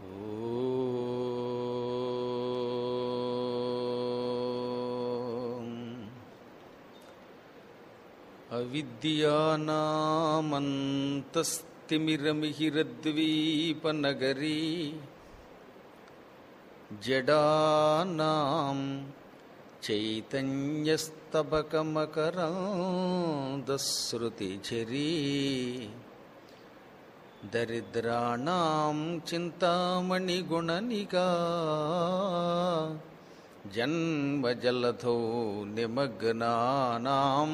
ఓం. అవిద్యానామంతస్తిమిరమిహిరద్వీపనగరీ జడానాం చైతన్యస్తబకమకరాందశ్రుతిఝరీ దరిద్రాణం చింతామణిగుణనికా జన్మజలధౌ నిమగ్నానాం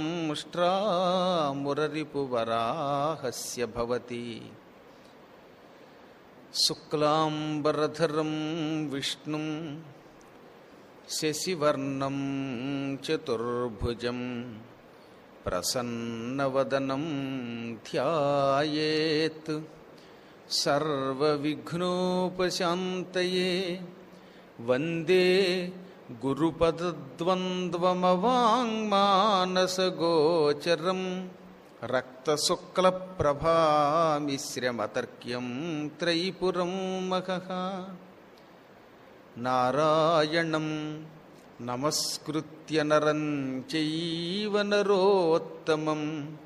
దంష్ట్రామురరిపువరాహస్య భవతి శుక్లాంబరధరం విష్ణుం శశివర్ణం చతుర్భుజం ప్రసన్నవదనం ధ్యాయేత్ సర్వవిఘ్నోపశాంతయే వందే గురుపదద్వంద్వమవాङ्మానసగోచరం రక్తశుక్లప్రభామిశ్రమతర్క్యం త్రైపురం మహః నారాయణం నమస్కృత్య నరం చైవ నరోత్తమం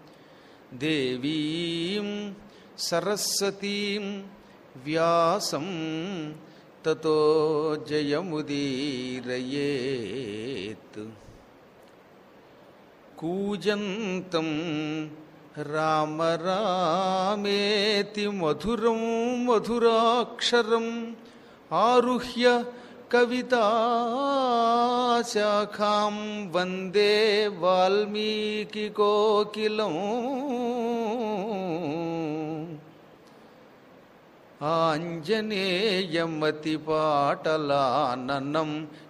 దేవీం సరస్వతీం వ్యాసం తతో జయముదీరయేత్ కూజంతం రామ రామేతి మధురం మధురాక్షరం ఆరుహ్య కవితాశాఖాం వందే వాల్మీకికోకిలం ఆంజనేయమతిపాటలాననం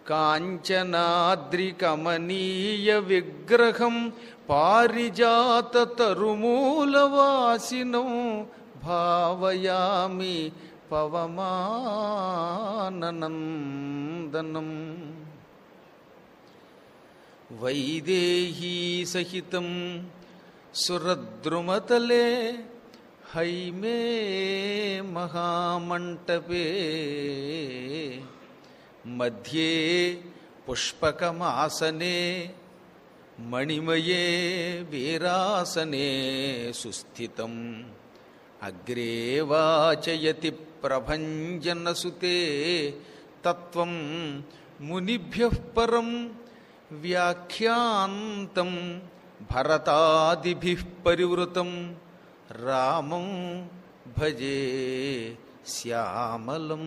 కాంచనాద్రికమనీయ విగ్రహం పారిజాతతరుమూలవాసినం భావయామి పవమాననందనం వైదేహీ సహితం సురద్రుమతలే హైమే మహామంటపే మధ్యే పుష్పకమాసనే మణిమయే వీరాసనే సుస్థితం అగ్రే వాచయతి ప్రభంజనసుతే తత్వం మునిభ్యః పరం వ్యాఖ్యాంతం భరతాదిభిः పరివృతం రామం భజే శ్యామలం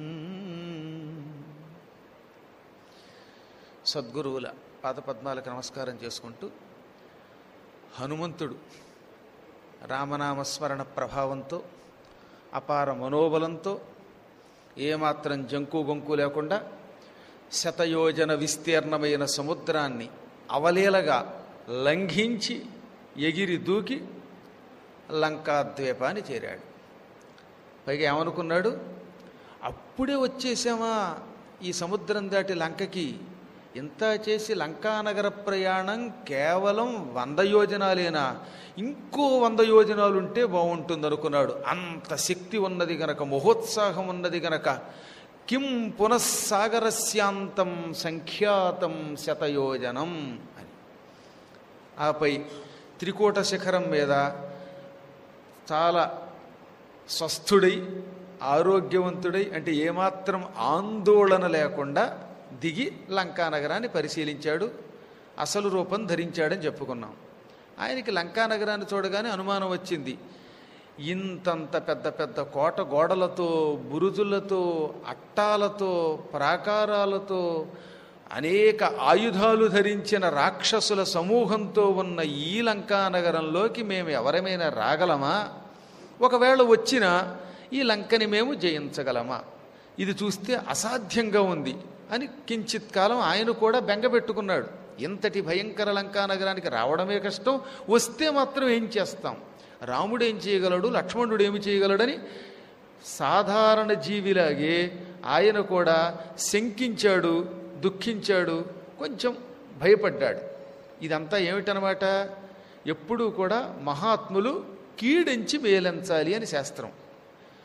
సద్గురువుల పాదపద్మాలకు నమస్కారం చేసుకుంటూ హనుమంతుడు రామనామస్మరణ ప్రభావంతో అపార మనోబలంతో ఏమాత్రం జంకు గొంకు లేకుండా శతయోజన విస్తీర్ణమైన సముద్రాన్ని అవలీలగా లంఘించి ఎగిరి దూకి లంకాద్వీపాన్ని చేరాడు పైగా ఏమనుకున్నాడు అప్పుడే వచ్చేసామా ఈ సముద్రం దాటి లంకకి ఇంత చేసి లంకానగర ప్రయాణం కేవలం వంద యోజనాలేనా ఇంకో వంద యోజనాలు ఉంటే బాగుంటుంది అనుకున్నాడు అంత శక్తి ఉన్నది గనక మహోత్సాహం ఉన్నది గనక కిం పునఃసాగరస్యాంతం సంఖ్యాతం శతయోజనం అని ఆపై త్రికూట శిఖరం మీద చాలా స్వస్థుడై ఆరోగ్యవంతుడై అంటే ఏమాత్రం ఆందోళన లేకుండా దిగి లంకా నగరాన్ని పరిశీలించాడు అసలు రూపం ధరించాడని చెప్పుకున్నాం ఆయనకి లంకా నగరాన్ని చూడగానే అనుమానం వచ్చింది ఇంతంత పెద్ద పెద్ద కోట గోడలతో బురుజులతో అట్టాలతో ప్రాకారాలతో అనేక ఆయుధాలు ధరించిన రాక్షసుల సమూహంతో ఉన్న ఈ లంకా నగరంలోకి మేము ఎవరమైనా రాగలమా ఒకవేళ వచ్చినా ఈ లంకని మేము జయించగలమా ఇది చూస్తే అసాధ్యంగా ఉంది అని కించిత్ కాలం ఆయన కూడా బెంగపెట్టుకున్నాడు ఇంతటి భయంకర లంకా నగరానికి రావడమే కష్టం వస్తే మాత్రం ఏం చేస్తాం రాముడు ఏం చేయగలడు లక్ష్మణుడు ఏమి చేయగలడని సాధారణ జీవిలాగే ఆయన కూడా శంకించాడు దుఃఖించాడు కొంచెం భయపడ్డాడు ఇదంతా ఏమిటనమాట ఎప్పుడూ కూడా మహాత్ములు కీడించి మేలంచాలి అని శాస్త్రం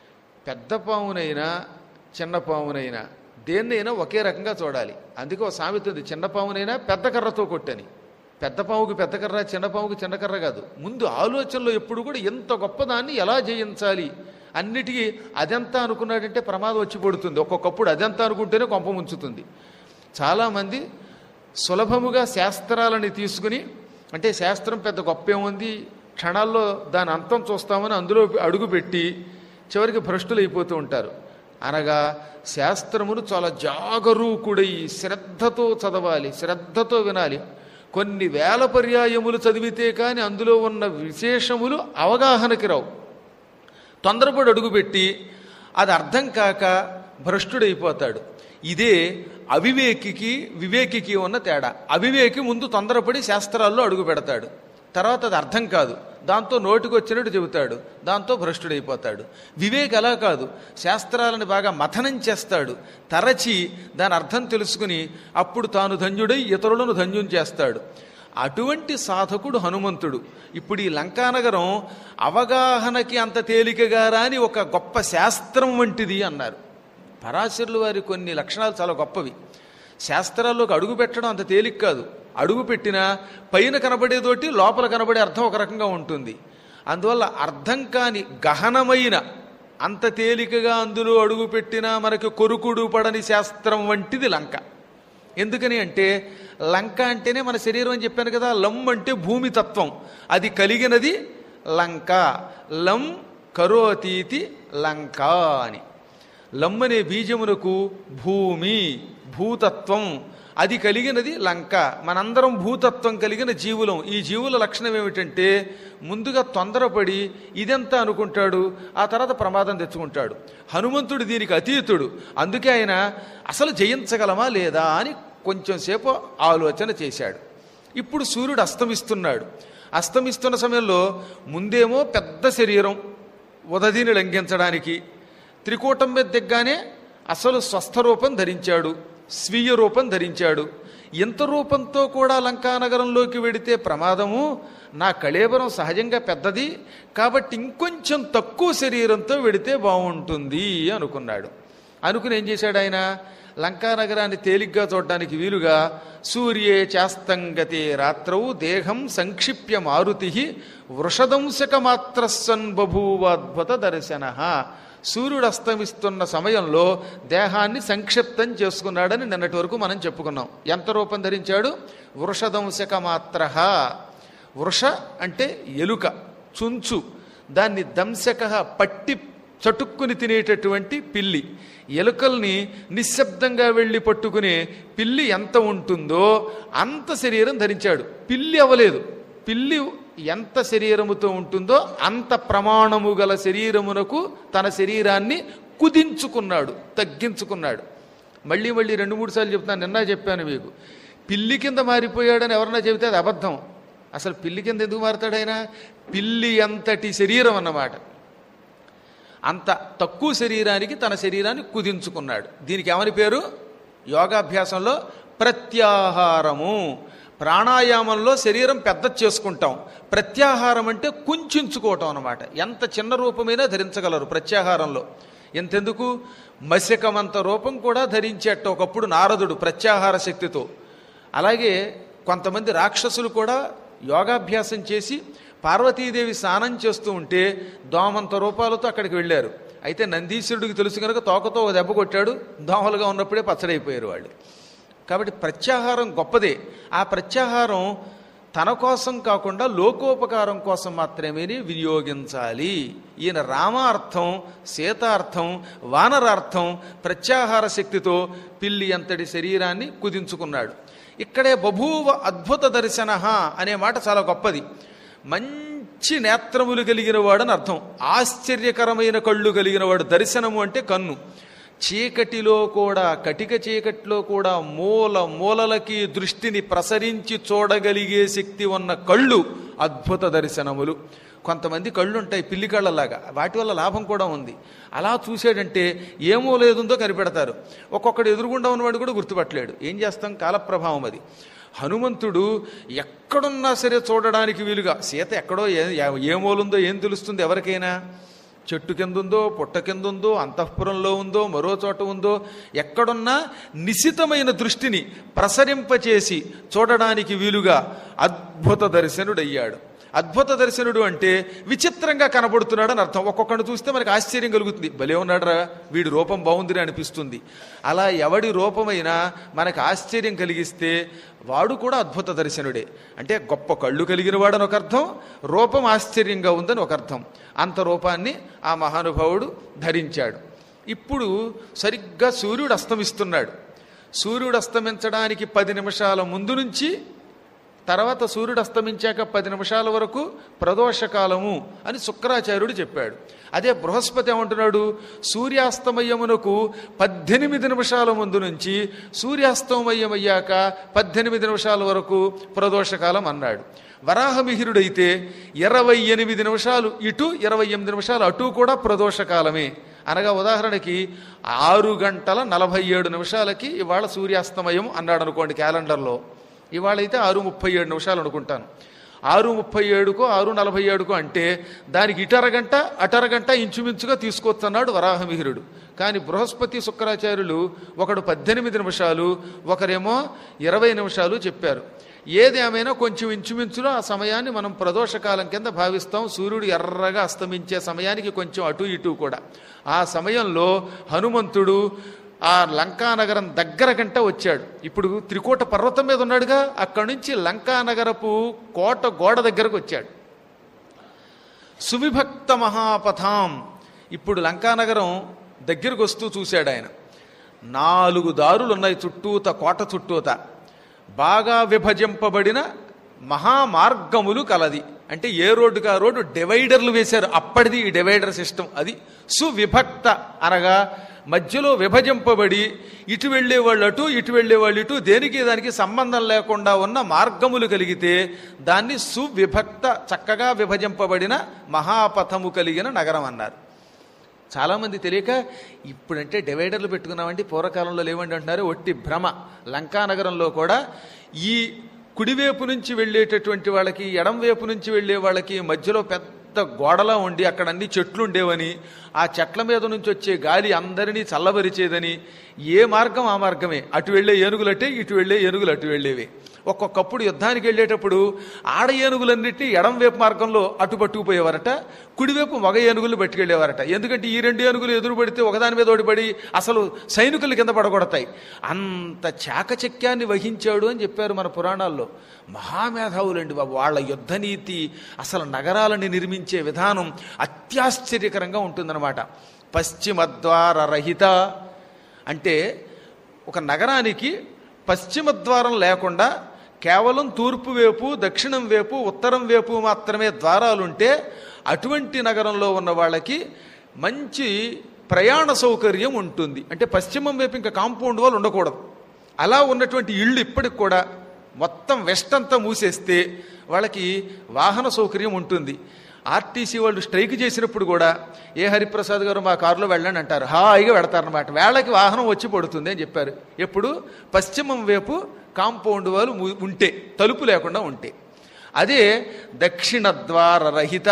పెద్ద పామునైనా చిన్న పామునైనా దేన్నైనా ఒకే రకంగా చూడాలి అందుకే ఒక సామెత ఉంది చిన్న పామునైనా పెద్ద కర్రతో కొట్టని పెద్ద పాముకి పెద్ద కర్ర చిన్న పాముకి చిన్న కర్ర కాదు ముందు ఆలోచనలో ఎప్పుడు కూడా ఎంత గొప్పదాన్ని ఎలా జయించాలి అన్నిటికీ అదెంత అనుకున్నాడంటే ప్రమాదం వచ్చి పడుతుంది ఒక్కొక్కప్పుడు అదెంత అనుకుంటేనే కొంప ముంచుతుంది చాలామంది సులభముగా శాస్త్రాలని తీసుకుని అంటే శాస్త్రం పెద్ద గొప్ప ఏముంది క్షణాల్లో దాని అంతం చూస్తామని అందులో అడుగుపెట్టి చివరికి భ్రష్టులు అయిపోతూ ఉంటారు అనగా శాస్త్రమును చాలా జాగరూకుడై శ్రద్ధతో చదవాలి శ్రద్ధతో వినాలి కొన్ని వేల పర్యాయములు చదివితే కానీ అందులో ఉన్న విశేషములు అవగాహనకి రావు తొందరపడి అడుగుపెట్టి అది అర్థం కాక భ్రష్టుడైపోతాడు ఇదే అవివేకికి వివేకికి ఉన్న తేడా అవివేకి ముందు తొందరపడి శాస్త్రాల్లో అడుగు పెడతాడు తర్వాత అది అర్థం కాదు దాంతో నోటికి వచ్చినట్టు చెబుతాడు దాంతో భ్రష్టుడైపోతాడు వివేక్ అలా కాదు శాస్త్రాలను బాగా మథనం చేస్తాడు తరచి దాని అర్థం తెలుసుకుని అప్పుడు తాను ధన్యుడై ఇతరులను ధన్యం చేస్తాడు అటువంటి సాధకుడు హనుమంతుడు ఇప్పుడు ఈ లంకానగరం అవగాహనకి అంత తేలికగా రాని ఒక గొప్ప శాస్త్రం వంటిది అన్నారు పరాశరులు వారి కొన్ని లక్షణాలు చాలా గొప్పవి శాస్త్రాల్లోకి అడుగు పెట్టడం అంత తేలిక కాదు అడుగు పెట్టినా పైన కనబడేదోటి లోపల కనబడే అర్థం ఒక రకంగా ఉంటుంది అందువల్ల అర్థం కాని గహనమైన అంత తేలికగా అందులో అడుగు పెట్టినా మనకి కొరుకుడు పడని శాస్త్రం వంటిది లంక ఎందుకని అంటే లంక అంటేనే మన శరీరం అని చెప్పాను కదా లం అంటే భూమి తత్వం అది కలిగినది లంక లం కరోతీతి లంక అని లం అనే బీజమునకు భూమి భూతత్వం అది కలిగినది లంక మనందరం భూతత్వం కలిగిన జీవులం ఈ జీవుల లక్షణం ఏమిటంటే ముందుగా తొందరపడి ఇదంతా అనుకుంటాడు ఆ తర్వాత ప్రమాదం తెచ్చుకుంటాడు హనుమంతుడు దీనికి అతీతుడు అందుకే ఆయన అసలు జయించగలమా లేదా అని కొంచెం సేపు ఆలోచన చేశాడు ఇప్పుడు సూర్యుడు అస్తమిస్తున్నాడు అస్తమిస్తున్న సమయంలో ముందేమో పెద్ద శరీరం ఉదదిని లంఘించడానికి త్రికూటం మీద దిగ్గానే అసలు స్వస్థ రూపం ధరించాడు స్వీయ రూపం ధరించాడు ఇంత రూపంతో కూడా లంకానగరంలోకి వెడితే ప్రమాదము నా కళేబరం సహజంగా పెద్దది కాబట్టి ఇంకొంచెం తక్కువ శరీరంతో వెడితే బాగుంటుంది అనుకున్నాడు అనుకుని ఏం చేశాడు ఆయన లంకానగరాన్ని తేలిగ్గా చూడడానికి వీలుగా సూర్యే చాస్తంగతే రాత్రవు దేహం సంక్షిప్య మారుతి వృషదంశక మాత్రస్సన్ బభూవాద్భుత దర్శన సూర్యుడు అస్తమిస్తున్న సమయంలో దేహాన్ని సంక్షిప్తం చేసుకున్నాడని నిన్నటి వరకు మనం చెప్పుకున్నాం ఎంత రూపం ధరించాడు వృషదంశక మాత్ర వృష అంటే ఎలుక చుంచు దాన్ని దంశక పట్టి చటుక్కుని తినేటటువంటి పిల్లి ఎలుకల్ని నిశ్శబ్దంగా వెళ్ళి పట్టుకునే పిల్లి ఎంత ఉంటుందో అంత శరీరం ధరించాడు పిల్లి అవ్వలేదు పిల్లి ఎంత శరీరముతో ఉంటుందో అంత ప్రమాణము గల శరీరమునకు తన శరీరాన్ని కుదించుకున్నాడు తగ్గించుకున్నాడు మళ్ళీ మళ్ళీ రెండు మూడు సార్లు చెప్తాను నిన్న చెప్పాను మీకు పిల్లి కింద మారిపోయాడని ఎవరన్నా చెబితే అది అబద్ధం అసలు పిల్లి కింద ఎందుకు మారుతాడైనా పిల్లి అంతటి శరీరం అన్నమాట అంత తక్కువ శరీరానికి తన శరీరాన్ని కుదించుకున్నాడు దీనికి ఏమని పేరు యోగాభ్యాసంలో ప్రత్యాహారము ప్రాణాయామంలో శరీరం పెద్ద చేసుకుంటాం ప్రత్యాహారం అంటే కుంచుకోవటం అనమాట ఎంత చిన్న రూపమైనా ధరించగలరు ప్రత్యాహారంలో ఎంతెందుకు మసికమంత రూపం కూడా ధరించేట ఒకప్పుడు నారదుడు ప్రత్యాహార శక్తితో అలాగే కొంతమంది రాక్షసులు కూడా యోగాభ్యాసం చేసి పార్వతీదేవి స్నానం చేస్తూ ఉంటే దోమంత రూపాలతో అక్కడికి వెళ్ళారు అయితే నందీశ్వరుడికి తెలుసు కనుక తోకతో ఒక దెబ్బ కొట్టాడు దోమలుగా ఉన్నప్పుడే పచ్చడైపోయారు వాళ్ళు కాబట్టి ప్రత్యాహారం గొప్పదే ఆ ప్రత్యాహారం తన కోసం కాకుండా లోకోపకారం కోసం మాత్రమే వినియోగించాలి ఈయన రామార్థం సీతార్థం వానరార్థం ప్రత్యాహార శక్తితో పిల్లి అంతటి శరీరాన్ని కుదించుకున్నాడు ఇక్కడే బభూవ అద్భుత దర్శన అనే మాట చాలా గొప్పది మంచి నేత్రములు కలిగిన వాడని అర్థం ఆశ్చర్యకరమైన కళ్ళు కలిగిన వాడు దర్శనము అంటే కన్ను చీకటిలో కూడా కటిక చీకటిలో కూడా మూల మూలలకి దృష్టిని ప్రసరించి చూడగలిగే శక్తి ఉన్న కళ్ళు అద్భుత దర్శనములు కొంతమంది కళ్ళు ఉంటాయి పిల్లి కళ్ళలాగా వాటి వల్ల లాభం కూడా ఉంది అలా చూసాడంటే ఏమో లేదుందో కనిపెడతారు ఒక్కొక్కడు ఎదురుగుండా ఉన్నవాడు కూడా గుర్తుపట్టలేడు ఏం చేస్తాం కాలప్రభావం అది హనుమంతుడు ఎక్కడున్నా సరే చూడడానికి వీలుగా సీత ఎక్కడో ఏ ఏ మూలుందో ఏం తెలుస్తుంది ఎవరికైనా చెట్టు కింద ఉందో పుట్ట కింద ఉందో అంతఃపురంలో ఉందో మరో చోట ఉందో ఎక్కడున్నా నిశితమైన దృష్టిని ప్రసరింపచేసి చూడడానికి వీలుగా అద్భుత దర్శనుడయ్యాడు అద్భుత దర్శనుడు అంటే విచిత్రంగా కనబడుతున్నాడు అని అర్థం ఒక్కొక్కడిని చూస్తే మనకి ఆశ్చర్యం కలుగుతుంది భలే ఉన్నాడురా వీడి రూపం బాగుందిరా అనిపిస్తుంది అలా ఎవడి రూపమైనా మనకు ఆశ్చర్యం కలిగిస్తే వాడు కూడా అద్భుత దర్శనుడే అంటే గొప్ప కళ్ళు కలిగిన వాడని ఒక అర్థం రూపం ఆశ్చర్యంగా ఉందని ఒక అర్థం అంత రూపాన్ని ఆ మహానుభావుడు ధరించాడు ఇప్పుడు సరిగ్గా సూర్యుడు అస్తమిస్తున్నాడు సూర్యుడు అస్తమించడానికి పది నిమిషాల ముందు నుంచి తర్వాత సూర్యుడు అస్తమించాక పది నిమిషాల వరకు ప్రదోషకాలము అని శుక్రాచార్యుడు చెప్పాడు అదే బృహస్పతి ఏమంటున్నాడు సూర్యాస్తమయమునకు పద్దెనిమిది నిమిషాల ముందు నుంచి సూర్యాస్తమయం అయ్యాక పద్దెనిమిది నిమిషాల వరకు ప్రదోషకాలం అన్నాడు వరాహమిహిరుడైతే ఇరవై ఎనిమిది నిమిషాలు ఇటు ఇరవై ఎనిమిది నిమిషాలు అటు కూడా ప్రదోషకాలమే అనగా ఉదాహరణకి ఆరు గంటల నలభై ఏడు నిమిషాలకి ఇవాళ సూర్యాస్తమయం అన్నాడు అనుకోండి క్యాలెండర్లో ఇవాళ అయితే ఆరు ముప్పై ఏడు నిమిషాలు అనుకుంటాను ఆరు ముప్పై ఏడుకో ఆరు నలభై ఏడుకో అంటే దానికి ఇటరగంట అటరగంట ఇంచుమించుగా తీసుకొస్తున్నాడు వరాహమిహిరుడు కానీ బృహస్పతి శుక్రాచార్యులు ఒకడు పద్దెనిమిది నిమిషాలు ఒకరేమో ఇరవై నిమిషాలు చెప్పారు ఏది ఏమైనా కొంచెం ఇంచుమించులో ఆ సమయాన్ని మనం ప్రదోషకాలం కింద భావిస్తాం సూర్యుడు ఎర్రగా అస్తమించే సమయానికి కొంచెం అటు ఇటు కూడా ఆ సమయంలో హనుమంతుడు ఆ లంకానగరం దగ్గర గంట వచ్చాడు ఇప్పుడు త్రికోట పర్వతం మీద ఉన్నాడుగా అక్కడి నుంచి లంకానగరపు కోట గోడ దగ్గరకు వచ్చాడు సువిభక్త మహాపథాం ఇప్పుడు లంకానగరం దగ్గరకు వస్తూ చూశాడు ఆయన నాలుగు దారులు ఉన్నాయి చుట్టూత కోట చుట్టూత బాగా విభజింపబడిన మహామార్గములు కలది అంటే ఏ రోడ్డుకి ఆ రోడ్డు డివైడర్లు వేశారు అప్పటిది ఈ డివైడర్ సిస్టమ్ అది సువిభక్త అనగా మధ్యలో విభజింపబడి ఇటు వెళ్ళేవాళ్ళు అటు ఇటు వెళ్ళేవాళ్ళు ఇటు దేనికి దానికి సంబంధం లేకుండా ఉన్న మార్గములు కలిగితే దాన్ని సువిభక్త చక్కగా విభజింపబడిన మహాపథము కలిగిన నగరం అన్నారు చాలామంది తెలియక ఇప్పుడంటే డివైడర్లు పెట్టుకున్నామండి పూర్వకాలంలో లేవండి అంటున్నారు ఒట్టి భ్రమ లంకానగరంలో కూడా ఈ కుడివైపు నుంచి వెళ్ళేటటువంటి వాళ్ళకి ఎడం వైపు నుంచి వెళ్ళే వాళ్ళకి మధ్యలో పెద్ద గోడలా ఉండి అక్కడ అన్ని చెట్లు ఉండేవని ఆ చెట్ల మీద నుంచి వచ్చే గాలి అందరినీ చల్లబరిచేదని ఏ మార్గం ఆ మార్గమే అటు వెళ్ళే ఏనుగులటే ఇటు వెళ్ళే ఏనుగులు అటు వెళ్ళేవి ఒక్కొక్కప్పుడు యుద్ధానికి వెళ్ళేటప్పుడు ఆడ ఏనుగులన్నిటి ఎడం వైపు మార్గంలో అటు పట్టుకుపోయేవారట కుడివైపు మగ ఏనుగులు పట్టుకెళ్ళేవారట ఎందుకంటే ఈ రెండు ఏనుగులు ఎదురు పడితే ఒకదాని మీద ఓడిపడి అసలు సైనికులు కింద పడగొడతాయి అంత చాకచక్యాన్ని వహించాడు అని చెప్పారు మన పురాణాల్లో మహామేధావులండి బాబు వాళ్ళ యుద్ధనీతి అసలు నగరాలని నిర్మించే విధానం అత్యాశ్చర్యకరంగా ఉంటుందన్నమాట పశ్చిమద్వార రహిత అంటే ఒక నగరానికి పశ్చిమ ద్వారం లేకుండా కేవలం తూర్పు వైపు దక్షిణం వైపు ఉత్తరం వైపు మాత్రమే ద్వారాలుంటే అటువంటి నగరంలో ఉన్న వాళ్ళకి మంచి ప్రయాణ సౌకర్యం ఉంటుంది అంటే పశ్చిమం వైపు ఇంకా కాంపౌండ్ వాళ్ళు ఉండకూడదు అలా ఉన్నటువంటి ఇళ్ళు ఇప్పటికి కూడా మొత్తం వెస్ట్ అంతా మూసేస్తే వాళ్ళకి వాహన సౌకర్యం ఉంటుంది ఆర్టీసీ వాళ్ళు స్ట్రైక్ చేసినప్పుడు కూడా ఏ హరిప్రసాద్ గారు మా కారులో వెళ్ళండి అంటారు హాయిగా వెడతారనమాట వేళకి వాహనం వచ్చి పడుతుంది అని చెప్పారు ఎప్పుడు పశ్చిమం వైపు కాంపౌండ్ వాళ్ళు ము- ఉంటే తలుపు లేకుండా ఉంటే అదే దక్షిణ ద్వార రహిత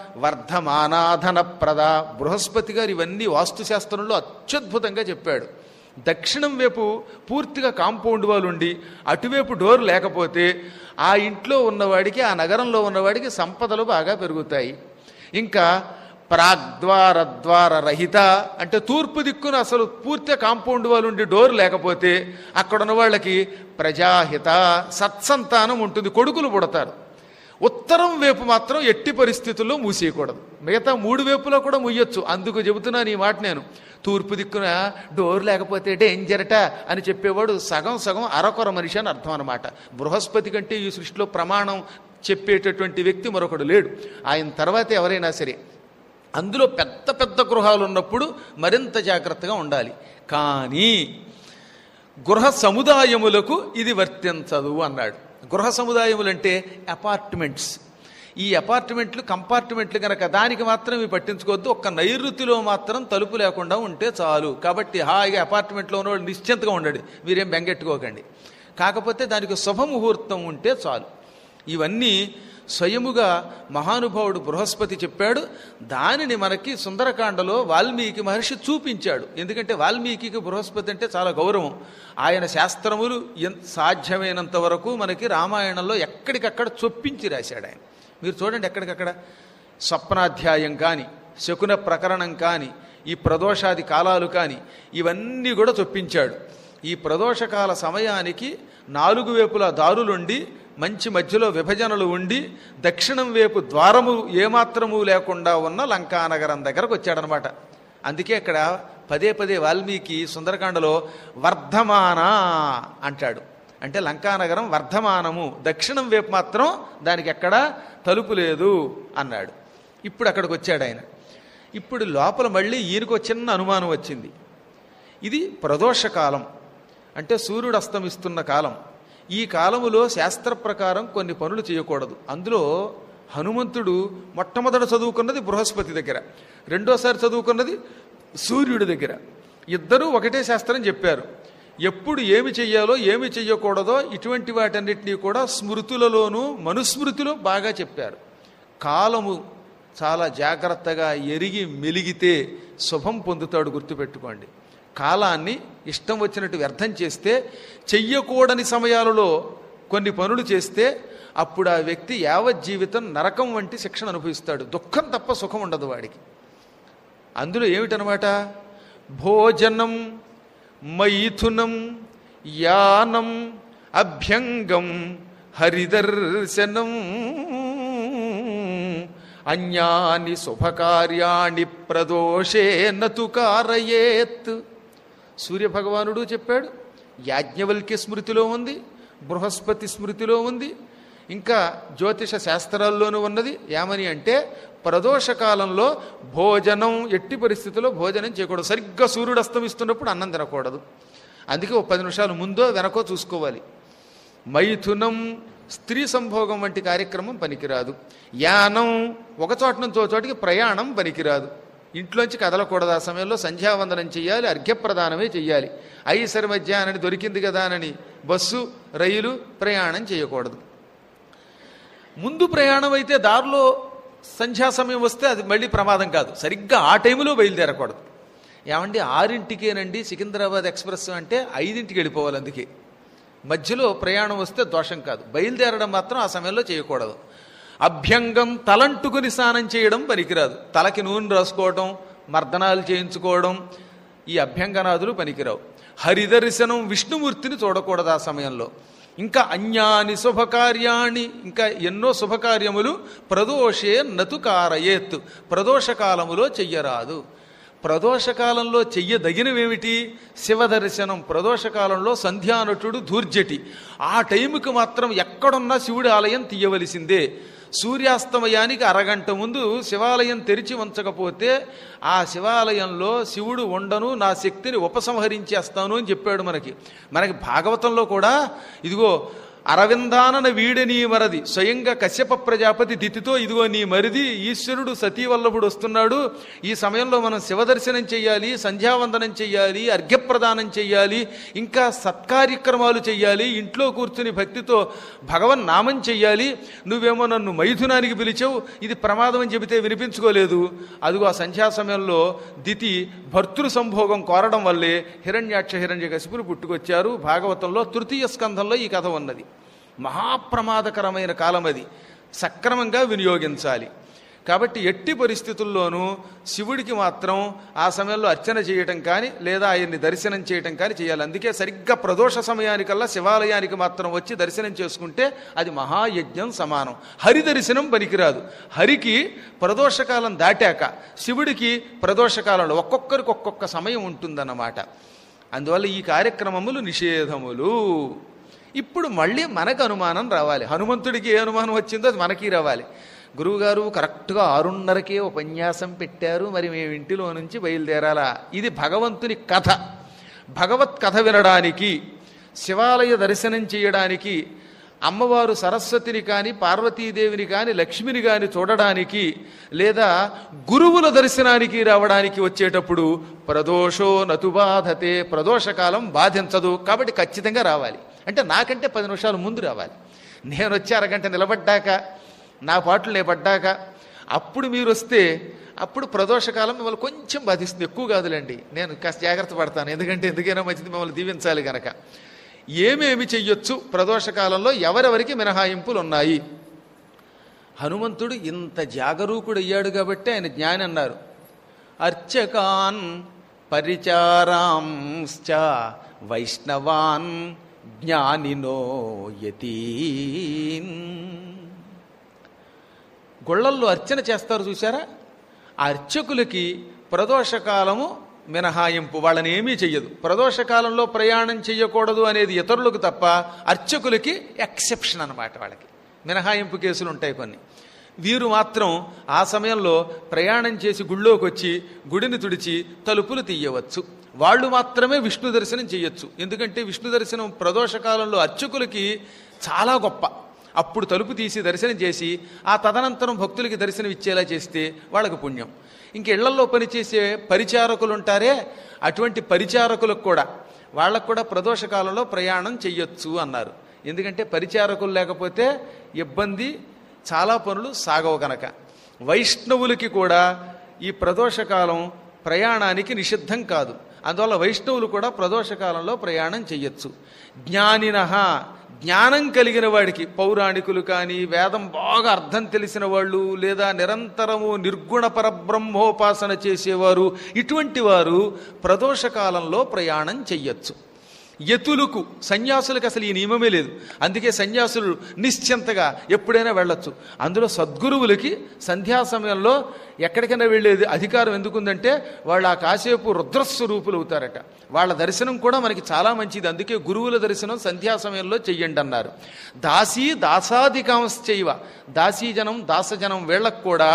వర్ధమానాధన ప్రద బృహస్పతి గారు ఇవన్నీ వాస్తుశాస్త్రంలో అత్యద్భుతంగా చెప్పాడు దక్షిణం వైపు పూర్తిగా కాంపౌండ్ వాళ్ళు ఉండి అటువైపు డోర్ లేకపోతే ఆ ఇంట్లో ఉన్నవాడికి ఆ నగరంలో ఉన్నవాడికి సంపదలు బాగా పెరుగుతాయి ఇంకా ప్రాగ్ద్వార ద్వార రహిత అంటే తూర్పు దిక్కున అసలు పూర్తిగా కాంపౌండ్ వాళ్ళు ఉండి డోర్ లేకపోతే అక్కడ ఉన్న వాళ్ళకి ప్రజాహిత సత్సంతానం ఉంటుంది కొడుకులు పుడతారు ఉత్తరం వైపు మాత్రం ఎట్టి పరిస్థితుల్లో మూసేయకూడదు మిగతా మూడు వైపులో కూడా ముయ్యొచ్చు అందుకు చెబుతున్నాను ఈ మాట నేను తూర్పు దిక్కున డోర్ లేకపోతే డేంజరట అని చెప్పేవాడు సగం సగం అరకొర మనిషి అని అర్థం అనమాట బృహస్పతి కంటే ఈ సృష్టిలో ప్రమాణం చెప్పేటటువంటి వ్యక్తి మరొకడు లేడు ఆయన తర్వాత ఎవరైనా సరే అందులో పెద్ద పెద్ద గృహాలు ఉన్నప్పుడు మరింత జాగ్రత్తగా ఉండాలి కానీ గృహ సముదాయములకు ఇది వర్తించదు అన్నాడు గృహ సముదాయములు అంటే అపార్ట్మెంట్స్ ఈ అపార్ట్మెంట్లు కంపార్ట్మెంట్లు కనుక దానికి మాత్రం ఇవి పట్టించుకోవద్దు ఒక్క నైరుతిలో మాత్రం తలుపు లేకుండా ఉంటే చాలు కాబట్టి హాయిగా అపార్ట్మెంట్లో ఉన్నవాళ్ళు నిశ్చింతగా ఉండండి మీరేం బెంగెట్టుకోకండి కాకపోతే దానికి శుభముహూర్తం ఉంటే చాలు ఇవన్నీ స్వయముగా మహానుభావుడు బృహస్పతి చెప్పాడు దానిని మనకి సుందరకాండలో వాల్మీకి మహర్షి చూపించాడు ఎందుకంటే వాల్మీకి బృహస్పతి అంటే చాలా గౌరవం ఆయన శాస్త్రములు ఎన్- సాధ్యమైనంత వరకు మనకి రామాయణంలో ఎక్కడికక్కడ చొప్పించి రాశాడు ఆయన మీరు చూడండి ఎక్కడికక్కడ స్వప్నాధ్యాయం కానీ శకున ప్రకరణం కానీ ఈ ప్రదోషాది కాలాలు కానీ ఇవన్నీ కూడా చొప్పించాడు ఈ ప్రదోషకాల సమయానికి నాలుగు వైపులా దారులుండి మంచి మధ్యలో విభజనలు ఉండి దక్షిణం వైపు ద్వారము ఏమాత్రము లేకుండా ఉన్న లంకానగరం దగ్గరకు వచ్చాడనమాట అందుకే ఇక్కడ పదే పదే వాల్మీకి సుందరకాండలో వర్ధమాన అంటాడు అంటే లంకానగరం వర్ధమానము దక్షిణం వైపు మాత్రం దానికి ఎక్కడ తలుపు లేదు అన్నాడు ఇప్పుడు అక్కడికి వచ్చాడు ఆయన ఇప్పుడు లోపల మళ్ళీ ఈయనకు చిన్న అనుమానం వచ్చింది ఇది ప్రదోషకాలం అంటే సూర్యుడు అస్తమిస్తున్న కాలం ఈ కాలములో శాస్త్ర ప్రకారం కొన్ని పనులు చేయకూడదు అందులో హనుమంతుడు మొట్టమొదట చదువుకున్నది బృహస్పతి దగ్గర రెండోసారి చదువుకున్నది సూర్యుడి దగ్గర ఇద్దరూ ఒకటే శాస్త్రం చెప్పారు ఎప్పుడు ఏమి చెయ్యాలో ఏమి చెయ్యకూడదో ఇటువంటి వాటన్నిటినీ కూడా స్మృతులలోనూ మనుస్మృతిలో బాగా చెప్పారు కాలము చాలా జాగ్రత్తగా ఎరిగి మెలిగితే శుభం పొందుతాడు గుర్తుపెట్టుకోండి కాలాన్ని ఇష్టం వచ్చినట్టు వ్యర్థం చేస్తే చెయ్యకూడని సమయాలలో కొన్ని పనులు చేస్తే అప్పుడు ఆ వ్యక్తి యావత్ జీవితం నరకం వంటి శిక్షణ అనుభవిస్తాడు దుఃఖం తప్ప సుఖం ఉండదు వాడికి అందులో ఏమిటనమాట భోజనం మైథునం యానం అభ్యంగం హరిదర్శనం అన్యాని శుభకార్యాణి ప్రదోషే నతు కారయేత్ సూర్యభగవానుడు చెప్పాడు యాజ్ఞవల్క్య స్మృతిలో ఉంది బృహస్పతి స్మృతిలో ఉంది ఇంకా జ్యోతిష శాస్త్రాల్లోనూ ఉన్నది ఏమని అంటే ప్రదోష కాలంలో భోజనం ఎట్టి పరిస్థితుల్లో భోజనం చేయకూడదు సరిగ్గా సూర్యుడు అస్తమిస్తున్నప్పుడు అన్నం తినకూడదు అందుకే ఒక పది నిమిషాలు ముందో వెనకో చూసుకోవాలి మైథునం స్త్రీ సంభోగం వంటి కార్యక్రమం పనికిరాదు యానం ఒక చోట నుంచి ఒక చోటికి ప్రయాణం పనికిరాదు ఇంట్లోంచి కదలకూడదు ఆ సమయంలో సంధ్యావందనం చేయాలి అర్ఘ్యప్రదానమే చెయ్యాలి ఐసరి మధ్యాహ్నని దొరికింది కదా అని బస్సు రైలు ప్రయాణం చేయకూడదు ముందు ప్రయాణం అయితే దారిలో సంధ్యా సమయం వస్తే అది మళ్ళీ ప్రమాదం కాదు సరిగ్గా ఆ టైంలో బయలుదేరకూడదు ఏమండి ఆరింటికేనండి సికింద్రాబాద్ ఎక్స్ప్రెస్ అంటే ఐదింటికి వెళ్ళిపోవాలి అందుకే మధ్యలో ప్రయాణం వస్తే దోషం కాదు బయలుదేరడం మాత్రం ఆ సమయంలో చేయకూడదు అభ్యంగం తలంటుకుని స్నానం చేయడం పనికిరాదు తలకి నూనె రాసుకోవడం మర్దనాలు చేయించుకోవడం ఈ అభ్యంగనాదులు పనికిరావు హరిదర్శనం విష్ణుమూర్తిని చూడకూడదు ఆ సమయంలో ఇంకా అన్యాని శుభకార్యాణి ఇంకా ఎన్నో శుభకార్యములు ప్రదోషే నతు కారయేత్ ప్రదోషకాలములో చెయ్యరాదు ప్రదోషకాలంలో చెయ్యదగినవేమిటి శివదర్శనం ప్రదోషకాలంలో సంధ్యానటుడు ధూర్జటి ఆ టైంకి మాత్రం ఎక్కడున్నా శివుడి ఆలయం తీయవలసిందే సూర్యాస్తమయానికి అరగంట ముందు శివాలయం తెరిచి ఉంచకపోతే ఆ శివాలయంలో శివుడు ఉండను నా శక్తిని ఉపసంహరించేస్తాను అని చెప్పాడు మనకి మనకి భాగవతంలో కూడా ఇదిగో అరవిందానన వీడ నీ మరది స్వయంగా కశ్యప ప్రజాపతి దితితో ఇదిగో నీ మరిది ఈశ్వరుడు సతీవల్లభుడు వస్తున్నాడు ఈ సమయంలో మనం శివదర్శనం చెయ్యాలి సంధ్యావందనం చెయ్యాలి అర్ఘ్యప్రదానం చెయ్యాలి ఇంకా సత్కార్యక్రమాలు చెయ్యాలి ఇంట్లో కూర్చుని భక్తితో భగవన్ నామం చెయ్యాలి నువ్వేమో నన్ను మైథునానికి పిలిచావు ఇది ప్రమాదం అని చెబితే వినిపించుకోలేదు అదిగో ఆ సంధ్యా సమయంలో దితి భర్తృ సంభోగం కోరడం వల్లే హిరణ్యాక్ష హిరణ్య కశిపులు పుట్టుకొచ్చారు భాగవతంలో తృతీయ స్కంధంలో ఈ కథ ఉన్నది మహాప్రమాదకరమైన కాలం అది సక్రమంగా వినియోగించాలి కాబట్టి ఎట్టి పరిస్థితుల్లోనూ శివుడికి మాత్రం ఆ సమయంలో అర్చన చేయటం కానీ లేదా ఆయన్ని దర్శనం చేయటం కానీ చేయాలి అందుకే సరిగ్గా ప్రదోష సమయానికల్లా శివాలయానికి మాత్రం వచ్చి దర్శనం చేసుకుంటే అది మహాయజ్ఞం సమానం హరి దర్శనం పనికిరాదు హరికి ప్రదోషకాలం దాటాక శివుడికి ప్రదోషకాలంలో ఒక్కొక్కరికి ఒక్కొక్క సమయం ఉంటుందన్నమాట అందువల్ల ఈ కార్యక్రమములు నిషేధములు ఇప్పుడు మళ్ళీ మనకు అనుమానం రావాలి హనుమంతుడికి ఏ అనుమానం వచ్చిందో అది మనకి రావాలి గురువుగారు కరెక్ట్గా ఆరున్నరకే ఉపన్యాసం పెట్టారు మరి మేము ఇంటిలో నుంచి బయలుదేరాలా ఇది భగవంతుని కథ భగవత్ కథ వినడానికి శివాలయ దర్శనం చేయడానికి అమ్మవారు సరస్వతిని కానీ పార్వతీదేవిని కానీ లక్ష్మిని కానీ చూడడానికి లేదా గురువుల దర్శనానికి రావడానికి వచ్చేటప్పుడు ప్రదోషో నతు బాధతే ప్రదోషకాలం బాధించదు కాబట్టి ఖచ్చితంగా రావాలి అంటే నాకంటే పది నిమిషాలు ముందు రావాలి నేను వచ్చి అరగంట నిలబడ్డాక నా పాటలు నేను పడ్డాక అప్పుడు మీరు వస్తే అప్పుడు ప్రదోషకాలం మిమ్మల్ని కొంచెం బాధిస్తుంది ఎక్కువ కాదులేండి నేను కాస్త జాగ్రత్త పడతాను ఎందుకంటే ఎందుకైనా మంచిది మిమ్మల్ని దీవించాలి గనక ఏమేమి చెయ్యొచ్చు ప్రదోషకాలంలో ఎవరెవరికి మినహాయింపులు ఉన్నాయి హనుమంతుడు ఇంత జాగరూకుడయ్యాడు కాబట్టి ఆయన జ్ఞాని అన్నారు అర్చకాన్ పరిచారాంశ్చ వైష్ణవాన్ జ్ఞానినో యతీన్ గుళ్ళల్లో అర్చన చేస్తారు చూసారా ఆ అర్చకులకి ప్రదోషకాలము మినహాయింపు వాళ్ళని ఏమీ చెయ్యదు ప్రదోషకాలంలో ప్రయాణం చెయ్యకూడదు అనేది ఇతరులకు తప్ప అర్చకులకి ఎక్సెప్షన్ అన్నమాట వాళ్ళకి మినహాయింపు కేసులు ఉంటాయి కొన్ని వీరు మాత్రం ఆ సమయంలో ప్రయాణం చేసి గుళ్ళోకి వచ్చి గుడిని తుడిచి తలుపులు తీయవచ్చు వాళ్ళు మాత్రమే విష్ణు దర్శనం చేయొచ్చు ఎందుకంటే విష్ణు దర్శనం ప్రదోషకాలంలో అర్చకులకి చాలా గొప్ప అప్పుడు తలుపు తీసి దర్శనం చేసి ఆ తదనంతరం భక్తులకి దర్శనం ఇచ్చేలా చేస్తే వాళ్ళకు పుణ్యం ఇంక ఇళ్లలో పనిచేసే పరిచారకులు ఉంటారే అటువంటి పరిచారకులకు కూడా వాళ్ళకు కూడా ప్రదోషకాలంలో ప్రయాణం చెయ్యొచ్చు అన్నారు ఎందుకంటే పరిచారకులు లేకపోతే ఇబ్బంది చాలా పనులు సాగవు కనుక వైష్ణవులకి కూడా ఈ ప్రదోషకాలం ప్రయాణానికి నిషిద్ధం కాదు అందువల్ల వైష్ణవులు కూడా ప్రదోషకాలంలో ప్రయాణం చెయ్యొచ్చు జ్ఞానిన జ్ఞానం కలిగిన వాడికి పౌరాణికులు కానీ వేదం బాగా అర్థం తెలిసిన వాళ్ళు లేదా నిరంతరము నిర్గుణ పరబ్రహ్మోపాసన చేసేవారు ఇటువంటి వారు ప్రదోషకాలంలో ప్రయాణం చెయ్యొచ్చు యతులకు సన్యాసులకు అసలు ఈ నియమమే లేదు అందుకే సన్యాసులు నిశ్చింతగా ఎప్పుడైనా వెళ్ళొచ్చు అందులో సద్గురువులకి సంధ్యా సమయంలో ఎక్కడికైనా వెళ్ళేది అధికారం ఎందుకుందంటే వాళ్ళు ఆ కాసేపు రుద్రస్వరూపులు అవుతారట వాళ్ళ దర్శనం కూడా మనకి చాలా మంచిది అందుకే గురువుల దర్శనం సంధ్యా సమయంలో చెయ్యండి అన్నారు దాసీ దాసాదికాంశ్చైవ దాసీజనం దాసజనం వీళ్ళకు కూడా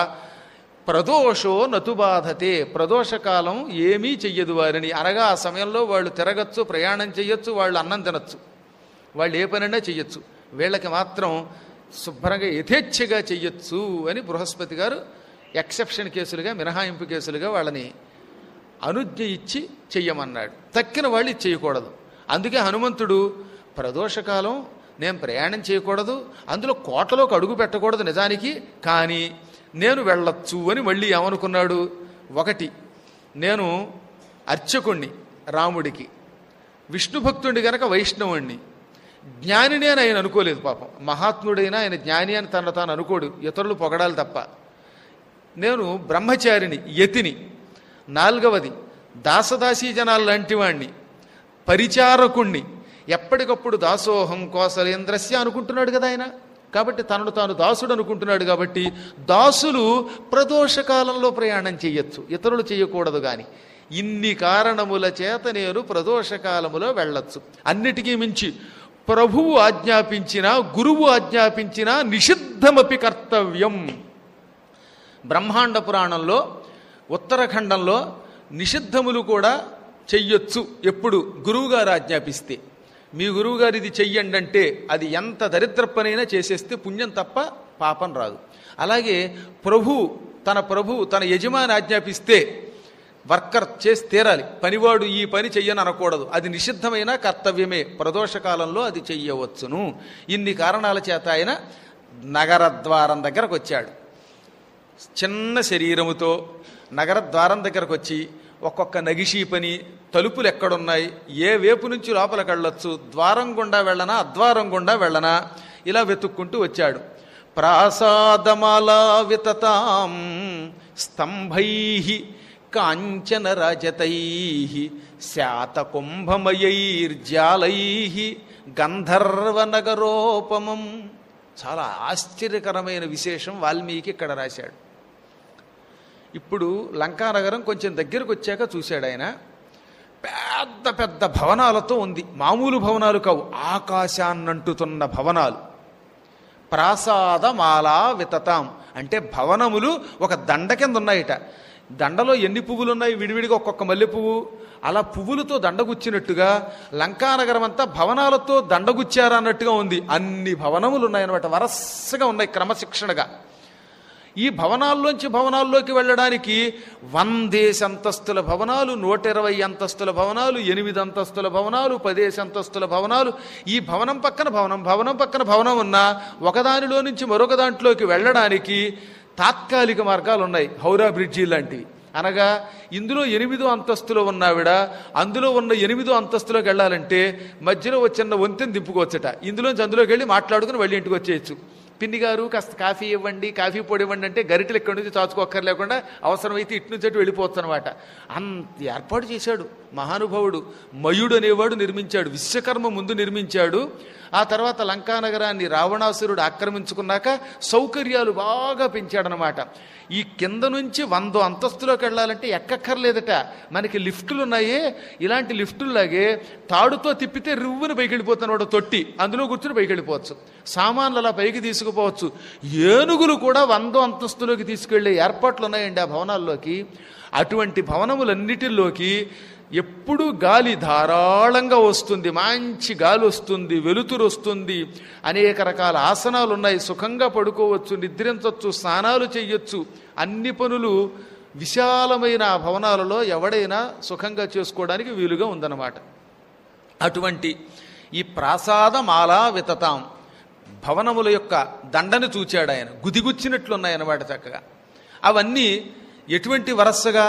ప్రదోషో నతుబాధతే ప్రదోషకాలం ఏమీ చెయ్యదు వారిని అనగా ఆ సమయంలో వాళ్ళు తిరగచ్చు ప్రయాణం చెయ్యొచ్చు వాళ్ళు అన్నం తినచ్చు వాళ్ళు ఏ పనైనా చెయ్యొచ్చు వీళ్ళకి మాత్రం శుభ్రంగా యథేచ్ఛగా చెయ్యొచ్చు అని బృహస్పతి గారు ఎక్సెప్షన్ కేసులుగా మినహాయింపు కేసులుగా వాళ్ళని అనుజ్ఞ ఇచ్చి చెయ్యమన్నాడు తక్కిన వాళ్ళు ఇది చేయకూడదు అందుకే హనుమంతుడు ప్రదోషకాలం నేను ప్రయాణం చేయకూడదు అందులో కోటలోకి అడుగు పెట్టకూడదు నిజానికి కానీ నేను వెళ్ళొచ్చు అని మళ్ళీ ఏమనుకున్నాడు ఒకటి నేను అర్చకుణ్ణి రాముడికి విష్ణు భక్తుడి గనక వైష్ణవుణ్ణి జ్ఞానిని అని ఆయన అనుకోలేదు పాపం మహాత్ముడైనా ఆయన జ్ఞాని అని తను తాను అనుకోడు ఇతరులు పొగడాలి తప్ప నేను బ్రహ్మచారిని యతిని నాలుగవది దాసదాసీ జనాలు లాంటి వాణ్ణి పరిచారకుణ్ణి ఎప్పటికప్పుడు దాసోహం కోసలేంద్రస్య అనుకుంటున్నాడు కదా ఆయన కాబట్టి తనను తాను దాసుడు అనుకుంటున్నాడు కాబట్టి దాసులు ప్రదోషకాలంలో ప్రయాణం చేయొచ్చు ఇతరులు చేయకూడదు కానీ ఇన్ని కారణముల చేత నేను ప్రదోషకాలములో వెళ్ళొచ్చు అన్నిటికీ మించి ప్రభువు ఆజ్ఞాపించిన గురువు ఆజ్ఞాపించిన నిషిద్ధమపి కర్తవ్యం బ్రహ్మాండ పురాణంలో ఉత్తరాఖండంలో నిషిద్ధములు కూడా చెయ్యొచ్చు ఎప్పుడు గురువుగారు ఆజ్ఞాపిస్తే మీ గురువుగారు ఇది చెయ్యండి అంటే అది ఎంత దరిద్ర పనైనా చేసేస్తే పుణ్యం తప్ప పాపం రాదు అలాగే ప్రభు తన ప్రభు తన యజమాని ఆజ్ఞాపిస్తే వర్కర్ చేసి తీరాలి పనివాడు ఈ పని చెయ్యని అనకూడదు అది నిషిద్ధమైన కర్తవ్యమే ప్రదోషకాలంలో అది చెయ్యవచ్చును ఇన్ని కారణాల చేత ఆయన నగర ద్వారం దగ్గరకు వచ్చాడు చిన్న శరీరముతో నగర ద్వారం దగ్గరకు వచ్చి ఒక్కొక్క నగిషీ పని తలుపులు ఎక్కడున్నాయి ఏ వేపు నుంచి లోపలికి వెళ్ళొచ్చు ద్వారం గుండా వెళ్ళనా అద్వారం గుండా వెళ్ళనా ఇలా వెతుక్కుంటూ వచ్చాడు ప్రాసాదమాలా వితతాం స్తంభై కాంచన రజతై శాతకుంభమయైర్జాలై గంధర్వనగరోపమం చాలా ఆశ్చర్యకరమైన విశేషం వాల్మీకి ఇక్కడ రాశాడు ఇప్పుడు లంకానగరం కొంచెం దగ్గరకు వచ్చాక చూశాడు ఆయన పెద్ద పెద్ద భవనాలతో ఉంది మామూలు భవనాలు కావు ఆకాశాన్నంటుతున్న భవనాలు ప్రాసాదమాలా వితతాం అంటే భవనములు ఒక దండ కింద ఉన్నాయిట దండలో ఎన్ని పువ్వులు ఉన్నాయి విడివిడిగా ఒక్కొక్క మల్లె పువ్వు అలా పువ్వులతో దండగుచ్చినట్టుగా లంకానగరం అంతా భవనాలతో దండగుచ్చారన్నట్టుగా ఉంది అన్ని భవనములు ఉన్నాయన్నమాట వరసగా ఉన్నాయి క్రమశిక్షణగా ఈ భవనాల్లోంచి భవనాల్లోకి వెళ్ళడానికి వందేసి అంతస్తుల భవనాలు నూట ఇరవై అంతస్తుల భవనాలు ఎనిమిది అంతస్తుల భవనాలు పదేసి అంతస్తుల భవనాలు ఈ భవనం పక్కన భవనం భవనం పక్కన భవనం ఉన్నా ఒకదానిలో నుంచి మరొక దాంట్లోకి వెళ్ళడానికి తాత్కాలిక మార్గాలు ఉన్నాయి హౌరా బ్రిడ్జి లాంటివి అనగా ఇందులో ఎనిమిదో అంతస్తులో ఉన్నావిడ అందులో ఉన్న ఎనిమిదో అంతస్తులోకి వెళ్ళాలంటే మధ్యలో ఒక చిన్న వంతెన దింపుకోవచ్చట ఇందులోంచి అందులోకి వెళ్ళి మాట్లాడుకుని వెళ్ళి ఇంటికి వచ్చేయచ్చు పిన్ని గారు కాస్త కాఫీ ఇవ్వండి కాఫీ పొడి ఇవ్వండి అంటే గరిటెలు ఇక్కడి నుంచి చాచుకోక్కర్లేకుండా అవసరమైతే ఇటు నుంచి అటు వెళ్ళిపోవచ్చు అనమాట అంత ఏర్పాటు చేశాడు మహానుభావుడు మయుడు అనేవాడు నిర్మించాడు విశ్వకర్మ ముందు నిర్మించాడు ఆ తర్వాత లంకానగరాన్ని రావణాసురుడు ఆక్రమించుకున్నాక సౌకర్యాలు బాగా పెంచాడనమాట ఈ కింద నుంచి వంద అంతస్తులోకి వెళ్ళాలంటే ఎక్కక్కర్లేదట మనకి లిఫ్టులు ఉన్నాయే ఇలాంటి లిఫ్టుల్లాగే తాడుతో తిప్పితే రివ్వున పైకి వెళ్ళిపోతున్నాడు తొట్టి అందులో కూర్చుని పైకి వెళ్ళిపోవచ్చు సామాన్లు అలా పైకి తీసుకుపోవచ్చు ఏనుగులు కూడా వంద అంతస్తులోకి తీసుకెళ్లే ఏర్పాట్లు ఉన్నాయండి ఆ భవనాల్లోకి అటువంటి భవనములన్నిటిలోకి ఎప్పుడు గాలి ధారాళంగా వస్తుంది మంచి గాలి వస్తుంది వెలుతురు వస్తుంది అనేక రకాల ఆసనాలు ఉన్నాయి సుఖంగా పడుకోవచ్చు నిద్రించవచ్చు స్నానాలు చేయొచ్చు అన్ని పనులు విశాలమైన ఆ భవనాలలో ఎవడైనా సుఖంగా చేసుకోవడానికి వీలుగా ఉందన్నమాట అటువంటి ఈ ప్రాసాద మాలా వితతాం భవనముల యొక్క దండని చూచాడు ఆయన గుదిగుచ్చినట్లున్నాయన్నమాట చక్కగా అవన్నీ ఎటువంటి వరసగా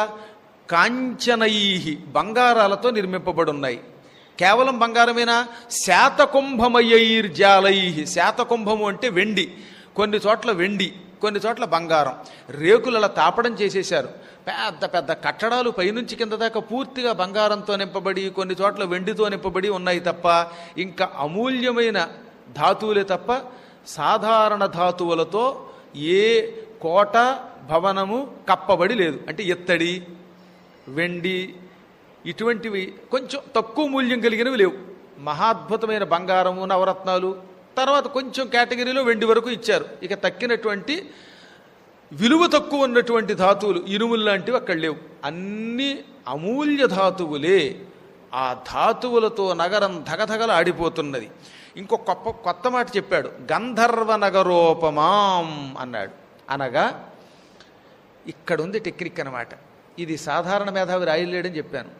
కాంచనైహి బంగారాలతో నిర్మింపబడి ఉన్నాయి కేవలం బంగారమేనా శాతకుంభమయైర్జాలై శాతకుంభము అంటే వెండి కొన్ని చోట్ల వెండి కొన్ని చోట్ల బంగారం రేకులలా తాపడం చేసేశారు పెద్ద పెద్ద కట్టడాలు పైనుంచి కింద దాకా పూర్తిగా బంగారంతో నింపబడి కొన్ని చోట్ల వెండితో నింపబడి ఉన్నాయి తప్ప ఇంకా అమూల్యమైన ధాతువులే తప్ప సాధారణ ధాతువులతో ఏ కోట భవనము కప్పబడి లేదు అంటే ఎత్తడి వెండి ఇటువంటివి కొంచెం తక్కువ మూల్యం కలిగినవి లేవు మహాద్భుతమైన బంగారము నవరత్నాలు తర్వాత కొంచెం కేటగిరీలో వెండి వరకు ఇచ్చారు ఇక తక్కినటువంటి విలువ తక్కువ ఉన్నటువంటి ధాతువులు ఇనుములు లాంటివి అక్కడ లేవు అన్ని అమూల్య ధాతువులే ఆ ధాతువులతో నగరం ధగధగల ఆడిపోతున్నది ఇంకో కొత్త కొత్త మాట చెప్పాడు గంధర్వ నగరోపమాం అన్నాడు అనగా ఇక్కడ ఉంది టెక్నిక్ అన్నమాట ఇది సాధారణ మేధావి రాయలేడని చెప్పాను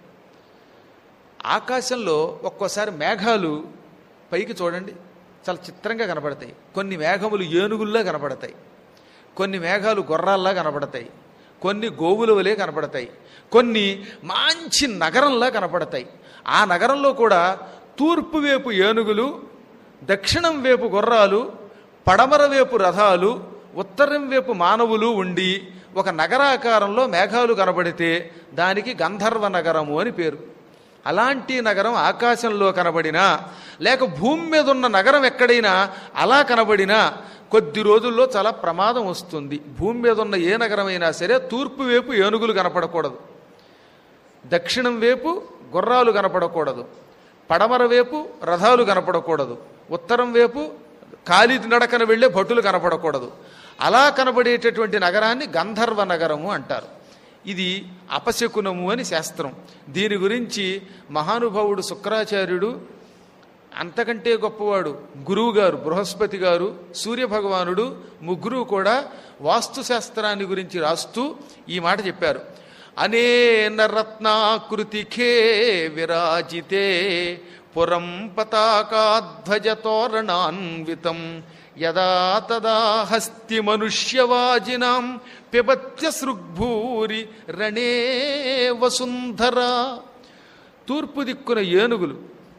ఆకాశంలో ఒక్కోసారి మేఘాలు పైకి చూడండి చాలా చిత్రంగా కనపడతాయి కొన్ని మేఘములు ఏనుగుల్లా కనపడతాయి కొన్ని మేఘాలు గుర్రాల్లా కనపడతాయి కొన్ని గోవుల వలె కనపడతాయి కొన్ని మంచి నగరంలా కనపడతాయి ఆ నగరంలో కూడా తూర్పు వైపు ఏనుగులు దక్షిణం వైపు గుర్రాలు పడమర వైపు రథాలు ఉత్తరం వైపు మానవులు ఉండి ఒక నగరాకారంలో మేఘాలు కనబడితే దానికి గంధర్వ నగరము అని పేరు అలాంటి నగరం ఆకాశంలో కనబడినా లేక భూమి మీద ఉన్న నగరం ఎక్కడైనా అలా కనబడినా కొద్ది రోజుల్లో చాలా ప్రమాదం వస్తుంది భూమి మీద ఉన్న ఏ నగరమైనా సరే తూర్పు వైపు ఏనుగులు కనపడకూడదు దక్షిణం వైపు గుర్రాలు కనపడకూడదు పడమర వైపు రథాలు కనపడకూడదు ఉత్తరం వైపు కాలి నడకన వెళ్ళే భటులు కనపడకూడదు అలా కనబడేటటువంటి నగరాన్ని గంధర్వ నగరము అంటారు ఇది అపశకునము అని శాస్త్రం దీని గురించి మహానుభావుడు శుక్రాచార్యుడు అంతకంటే గొప్పవాడు గురువు గారు బృహస్పతి గారు సూర్యభగవానుడు ముగ్గురు కూడా వాస్తు శాస్త్రాన్ని గురించి రాస్తూ ఈ మాట చెప్పారు అనేన రత్నాకృతిఖే విరాజితే పురం పతాకాధ్వజ తోరణాన్వితం యదా తదా హస్తి మనుష్యవాజినాం పిబత్య సృగ్భూరి రణే వసుంధర తూర్పు దిక్కున ఏనుగులు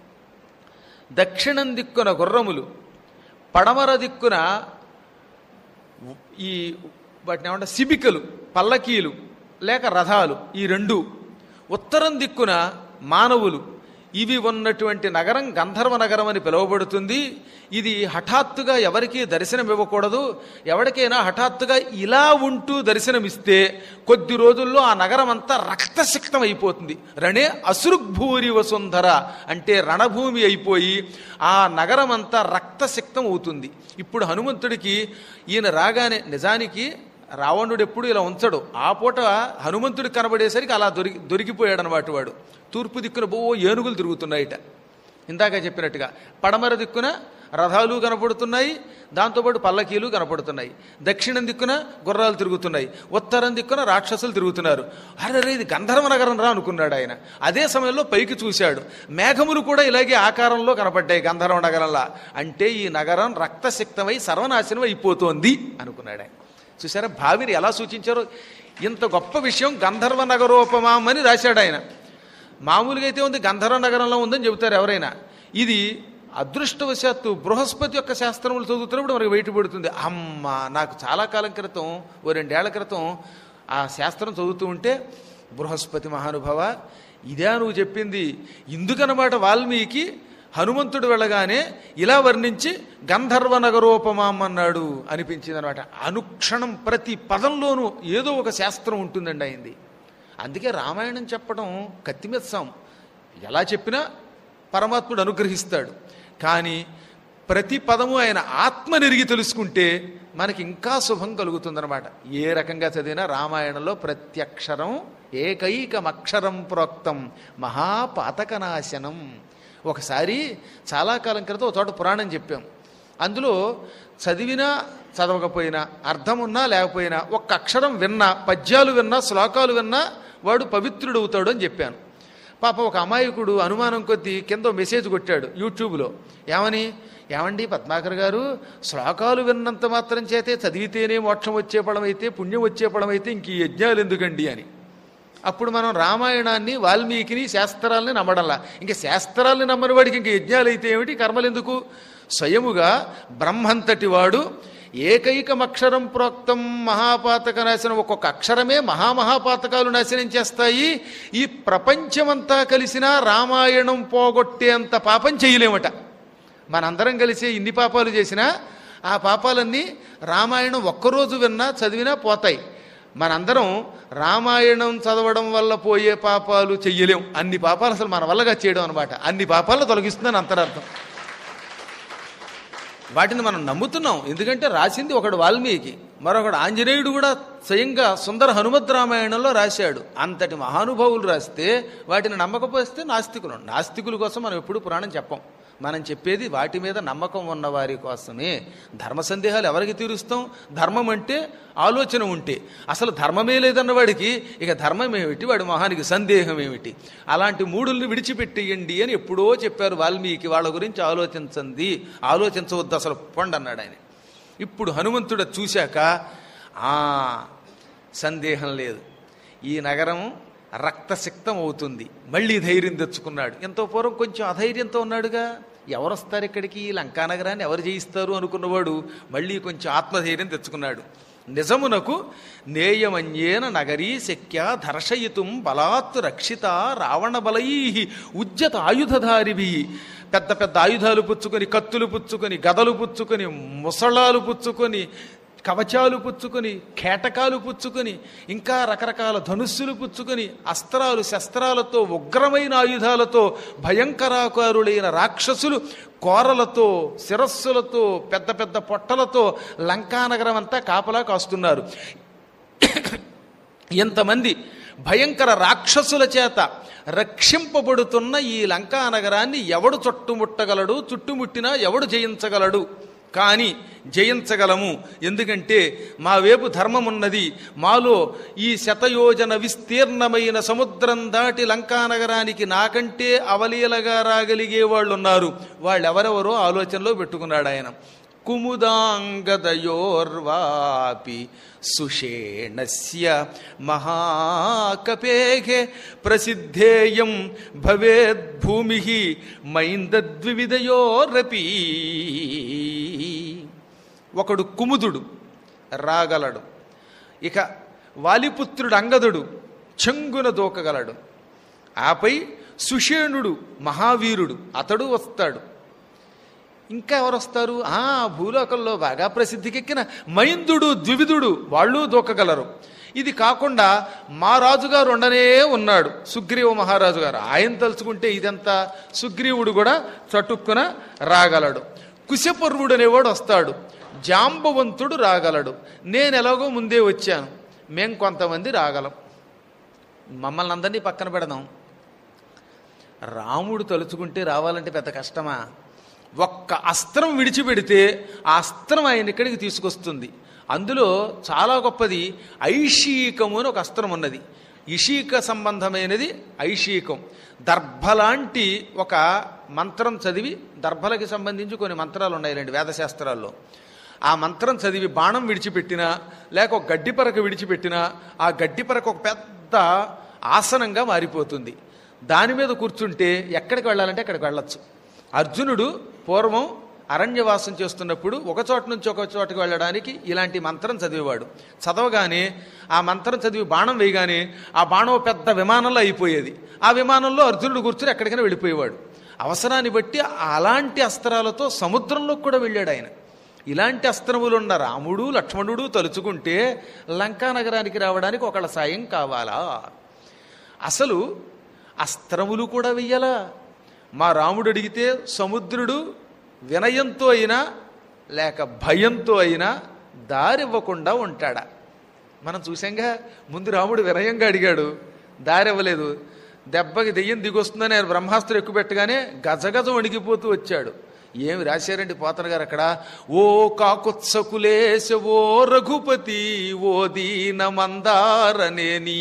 దక్షిణం దిక్కున గుర్రములు పడమర దిక్కున ఈ వాటిని ఏమంటే సిబికలు పల్లకీలు లేక రథాలు ఈ రెండు ఉత్తరం దిక్కున మానవులు ఇవి ఉన్నటువంటి నగరం గంధర్వ నగరం అని పిలువబడుతుంది ఇది హఠాత్తుగా ఎవరికీ దర్శనం ఇవ్వకూడదు ఎవరికైనా హఠాత్తుగా ఇలా ఉంటూ దర్శనమిస్తే కొద్ది రోజుల్లో ఆ నగరం అంతా రక్తసిక్తం అయిపోతుంది రణే అసృగ్భూరి వసుంధర అంటే రణభూమి అయిపోయి ఆ నగరం అంతా రక్తసిక్తం అవుతుంది ఇప్పుడు హనుమంతుడికి ఈయన రాగానే నిజానికి రావణుడు ఎప్పుడు ఇలా ఉంచడు ఆ పూట హనుమంతుడికి కనబడేసరికి అలా దొరికి దొరికిపోయాడు అనమాట వాడు తూర్పు దిక్కున బో ఏనుగులు తిరుగుతున్నాయిట ఇందాక చెప్పినట్టుగా పడమర దిక్కున రథాలు కనపడుతున్నాయి దాంతోపాటు పల్లకీలు కనపడుతున్నాయి దక్షిణం దిక్కున గుర్రాలు తిరుగుతున్నాయి ఉత్తరం దిక్కున రాక్షసులు తిరుగుతున్నారు అరే ఇది గంధర్వ నగరం రా అనుకున్నాడు ఆయన అదే సమయంలో పైకి చూశాడు మేఘములు కూడా ఇలాగే ఆకారంలో కనపడ్డాయి గంధర్వ నగరంలా అంటే ఈ నగరం రక్తసిక్తమై సర్వనాశనం అయిపోతోంది అనుకున్నాడు ఆయన చూసారా భావిని ఎలా సూచించారో ఇంత గొప్ప విషయం గంధర్వ నగరోపమాం అని రాశాడు ఆయన మామూలుగా అయితే ఉంది గంధర్వ నగరంలో ఉందని చెబుతారు ఎవరైనా ఇది అదృష్టవశాత్తు బృహస్పతి యొక్క శాస్త్రములు చదువుతున్నప్పుడు మనకి బయట పడుతుంది అమ్మ నాకు చాలా కాలం క్రితం ఓ రెండేళ్ల క్రితం ఆ శాస్త్రం చదువుతూ ఉంటే బృహస్పతి మహానుభవ ఇదే నువ్వు చెప్పింది ఇందుకనమాట వాల్మీకి హనుమంతుడు వెళ్ళగానే ఇలా వర్ణించి గంధర్వ నగరోపమాం అన్నాడు అనిపించింది అనమాట అనుక్షణం ప్రతి పదంలోనూ ఏదో ఒక శాస్త్రం ఉంటుందండి అయింది అందుకే రామాయణం చెప్పడం కత్తిమెత్సాం ఎలా చెప్పినా పరమాత్ముడు అనుగ్రహిస్తాడు కానీ ప్రతి పదము ఆయన ఆత్మ నెరిగి తెలుసుకుంటే మనకి ఇంకా శుభం కలుగుతుందన్నమాట ఏ రకంగా చదివినా రామాయణంలో ప్రతి అక్షరం ఏకైకమక్షరం ప్రోక్తం మహాపాతకనాశనం ఒకసారి చాలా కాలం క్రితం ఒక చోట పురాణం చెప్పాం అందులో చదివినా చదవకపోయినా అర్థం ఉన్నా లేకపోయినా ఒక్క అక్షరం విన్నా పద్యాలు విన్నా శ్లోకాలు విన్నా వాడు పవిత్రుడు అవుతాడు అని చెప్పాను పాప ఒక అమాయకుడు అనుమానం కొద్దీ కింద ఓ మెసేజ్ కొట్టాడు యూట్యూబ్లో ఏమని ఏమండి పద్మాకర్ గారు శ్లోకాలు విన్నంత మాత్రం చేతే చదివితేనే మోక్షం వచ్చే పడమైతే పుణ్యం వచ్చే పడమైతే ఇంక ఈ యజ్ఞాలు ఎందుకండి అని అప్పుడు మనం రామాయణాన్ని వాల్మీకిని శాస్త్రాలని నమ్మడంలా ఇంకా శాస్త్రాలని నమ్మని వాడికి ఇంక యజ్ఞాలు అయితే ఏమిటి కర్మలు ఎందుకు స్వయముగా బ్రహ్మంతటి వాడు ఏకైకమక్షరం ప్రోక్తం మహాపాతక నాశనం ఒక్కొక్క అక్షరమే మహామహాపాతకాలు నాశనం చేస్తాయి ఈ ప్రపంచమంతా కలిసినా రామాయణం పోగొట్టేంత పాపం చేయలేమట మనందరం కలిసి ఇన్ని పాపాలు చేసినా ఆ పాపాలన్నీ రామాయణం ఒక్కరోజు విన్నా చదివినా పోతాయి మనందరం రామాయణం చదవడం వల్ల పోయే పాపాలు చెయ్యలేం అన్ని పాపాలు అసలు మన వల్లగా చేయడం అనమాట అన్ని పాపాలను తొలగిస్తుందని అంతరార్థం వాటిని మనం నమ్ముతున్నాం ఎందుకంటే రాసింది ఒకడు వాల్మీకి మరొకడు ఆంజనేయుడు కూడా స్వయంగా సుందర హనుమద్ రామాయణంలో రాశాడు అంతటి మహానుభావులు రాస్తే వాటిని నమ్మకపోతే నాస్తికులు నాస్తికుల కోసం మనం ఎప్పుడు పురాణం చెప్పం మనం చెప్పేది వాటి మీద నమ్మకం ఉన్న వారి కోసమే ధర్మ సందేహాలు ఎవరికి తీరుస్తాం ధర్మం అంటే ఆలోచన ఉంటే అసలు ధర్మమే లేదన్న వాడికి ఇక ధర్మం ఏమిటి వాడి మొహానికి సందేహం ఏమిటి అలాంటి మూడుల్ని విడిచిపెట్టేయండి అని ఎప్పుడో చెప్పారు వాల్మీకి వాళ్ళ గురించి ఆలోచించండి ఆలోచించవద్దు అసలు పొండి అన్నాడు ఆయన ఇప్పుడు హనుమంతుడు అది చూశాక ఆ సందేహం లేదు ఈ నగరం రక్తసిక్తం అవుతుంది మళ్ళీ ధైర్యం తెచ్చుకున్నాడు ఎంతో పూర్వం కొంచెం అధైర్యంతో ఉన్నాడుగా ఎవరు వస్తారు ఇక్కడికి ఈ లంకా నగరాన్ని ఎవరు జయిస్తారు అనుకున్నవాడు మళ్ళీ కొంచెం ఆత్మధైర్యం తెచ్చుకున్నాడు నిజమునకు నేయమన్యేన నగరీ శక్య దర్శయితుం బలాత్ రక్షిత రావణ బలై ఉజ్జత ఆయుధధారిభి పెద్ద పెద్ద ఆయుధాలు పుచ్చుకొని కత్తులు పుచ్చుకొని గదలు పుచ్చుకొని ముసళాలు పుచ్చుకొని కవచాలు పుచ్చుకొని కేటకాలు పుచ్చుకొని ఇంకా రకరకాల ధనుస్సులు పుచ్చుకొని అస్త్రాలు శస్త్రాలతో ఉగ్రమైన ఆయుధాలతో భయంకరాకారులైన రాక్షసులు కోరలతో శిరస్సులతో పెద్ద పెద్ద పొట్టలతో లంకానగరం అంతా కాపలా కాస్తున్నారు ఎంతమంది భయంకర రాక్షసుల చేత రక్షింపబడుతున్న ఈ లంకా నగరాన్ని ఎవడు చుట్టుముట్టగలడు చుట్టుముట్టినా ఎవడు జయించగలడు కానీ జయించగలము ఎందుకంటే మా వైపు ధర్మం ఉన్నది మాలో ఈ శతయోజన విస్తీర్ణమైన సముద్రం దాటి లంకా నగరానికి నాకంటే అవలీలగా రాగలిగే వాళ్ళు ఉన్నారు వాళ్ళెవరెవరో ఆలోచనలో పెట్టుకున్నాడు ఆయన కుముదాంగదయోర్వాపి సుషేణస్య మహాకపేహే ప్రసిద్ధేయం భవేద్భూమి మైందద్వివిధయోరపి ఒకడు కుముదుడు రాగలడు ఇక వాలిపుత్రుడు అంగదుడు చెంగున దూకగలడు ఆపై సుషేణుడు మహావీరుడు అతడు వస్తాడు ఇంకా ఎవరు వస్తారు ఆ భూలోకంలో బాగా ప్రసిద్ధికెక్కిన మైందుడు ద్వివిధుడు వాళ్ళు దూకగలరు ఇది కాకుండా మా రాజుగారు ఉండనే ఉన్నాడు సుగ్రీవ మహారాజు గారు ఆయన తలుచుకుంటే ఇదంతా సుగ్రీవుడు కూడా చటుక్కున రాగలడు కుశపర్వుడు అనేవాడు వస్తాడు జాంబవంతుడు రాగలడు నేను ఎలాగో ముందే వచ్చాను మేం కొంతమంది రాగలం మమ్మల్ని అందరినీ పక్కన పెడదాం రాముడు తలుచుకుంటే రావాలంటే పెద్ద కష్టమా ఒక్క అస్త్రం విడిచిపెడితే ఆ అస్త్రం ఆయన ఇక్కడికి తీసుకొస్తుంది అందులో చాలా గొప్పది ఐషీకము అని ఒక అస్త్రం ఉన్నది ఇషీక సంబంధమైనది ఐషీకం దర్భలాంటి ఒక మంత్రం చదివి దర్భలకి సంబంధించి కొన్ని మంత్రాలు ఉన్నాయిలేండి వేదశాస్త్రాల్లో ఆ మంత్రం చదివి బాణం విడిచిపెట్టినా లేక ఒక గడ్డిపరక విడిచిపెట్టినా ఆ గడ్డిపరక ఒక పెద్ద ఆసనంగా మారిపోతుంది దాని మీద కూర్చుంటే ఎక్కడికి వెళ్ళాలంటే అక్కడికి వెళ్ళొచ్చు అర్జునుడు పూర్వం అరణ్యవాసం చేస్తున్నప్పుడు ఒక చోట నుంచి ఒక చోటకి వెళ్ళడానికి ఇలాంటి మంత్రం చదివేవాడు చదవగానే ఆ మంత్రం చదివి బాణం వేయగానే ఆ బాణం ఒక పెద్ద విమానంలో అయిపోయేది ఆ విమానంలో అర్జునుడు కూర్చుని ఎక్కడికైనా వెళ్ళిపోయేవాడు అవసరాన్ని బట్టి అలాంటి అస్త్రాలతో సముద్రంలోకి కూడా వెళ్ళాడు ఆయన ఇలాంటి అస్త్రములున్న రాముడు లక్ష్మణుడు తలుచుకుంటే లంకా నగరానికి రావడానికి ఒకళ్ళ సాయం కావాలా అసలు అస్త్రములు కూడా వెయ్యాలా మా రాముడు అడిగితే సముద్రుడు వినయంతో అయినా లేక భయంతో అయినా దారివ్వకుండా ఉంటాడా మనం చూసాంగా ముందు రాముడు వినయంగా అడిగాడు దారివ్వలేదు దెబ్బకి దెయ్యం దిగొస్తుందని ఆయన బ్రహ్మాస్త్రం ఎక్కువ పెట్టగానే గజగజ వణికిపోతూ వచ్చాడు ఏమి రాశారండి పోతన గారు అక్కడ ఓ కాకుత్సకులేశ ఓ రఘుపతి ఓ దీన మందారనే నీ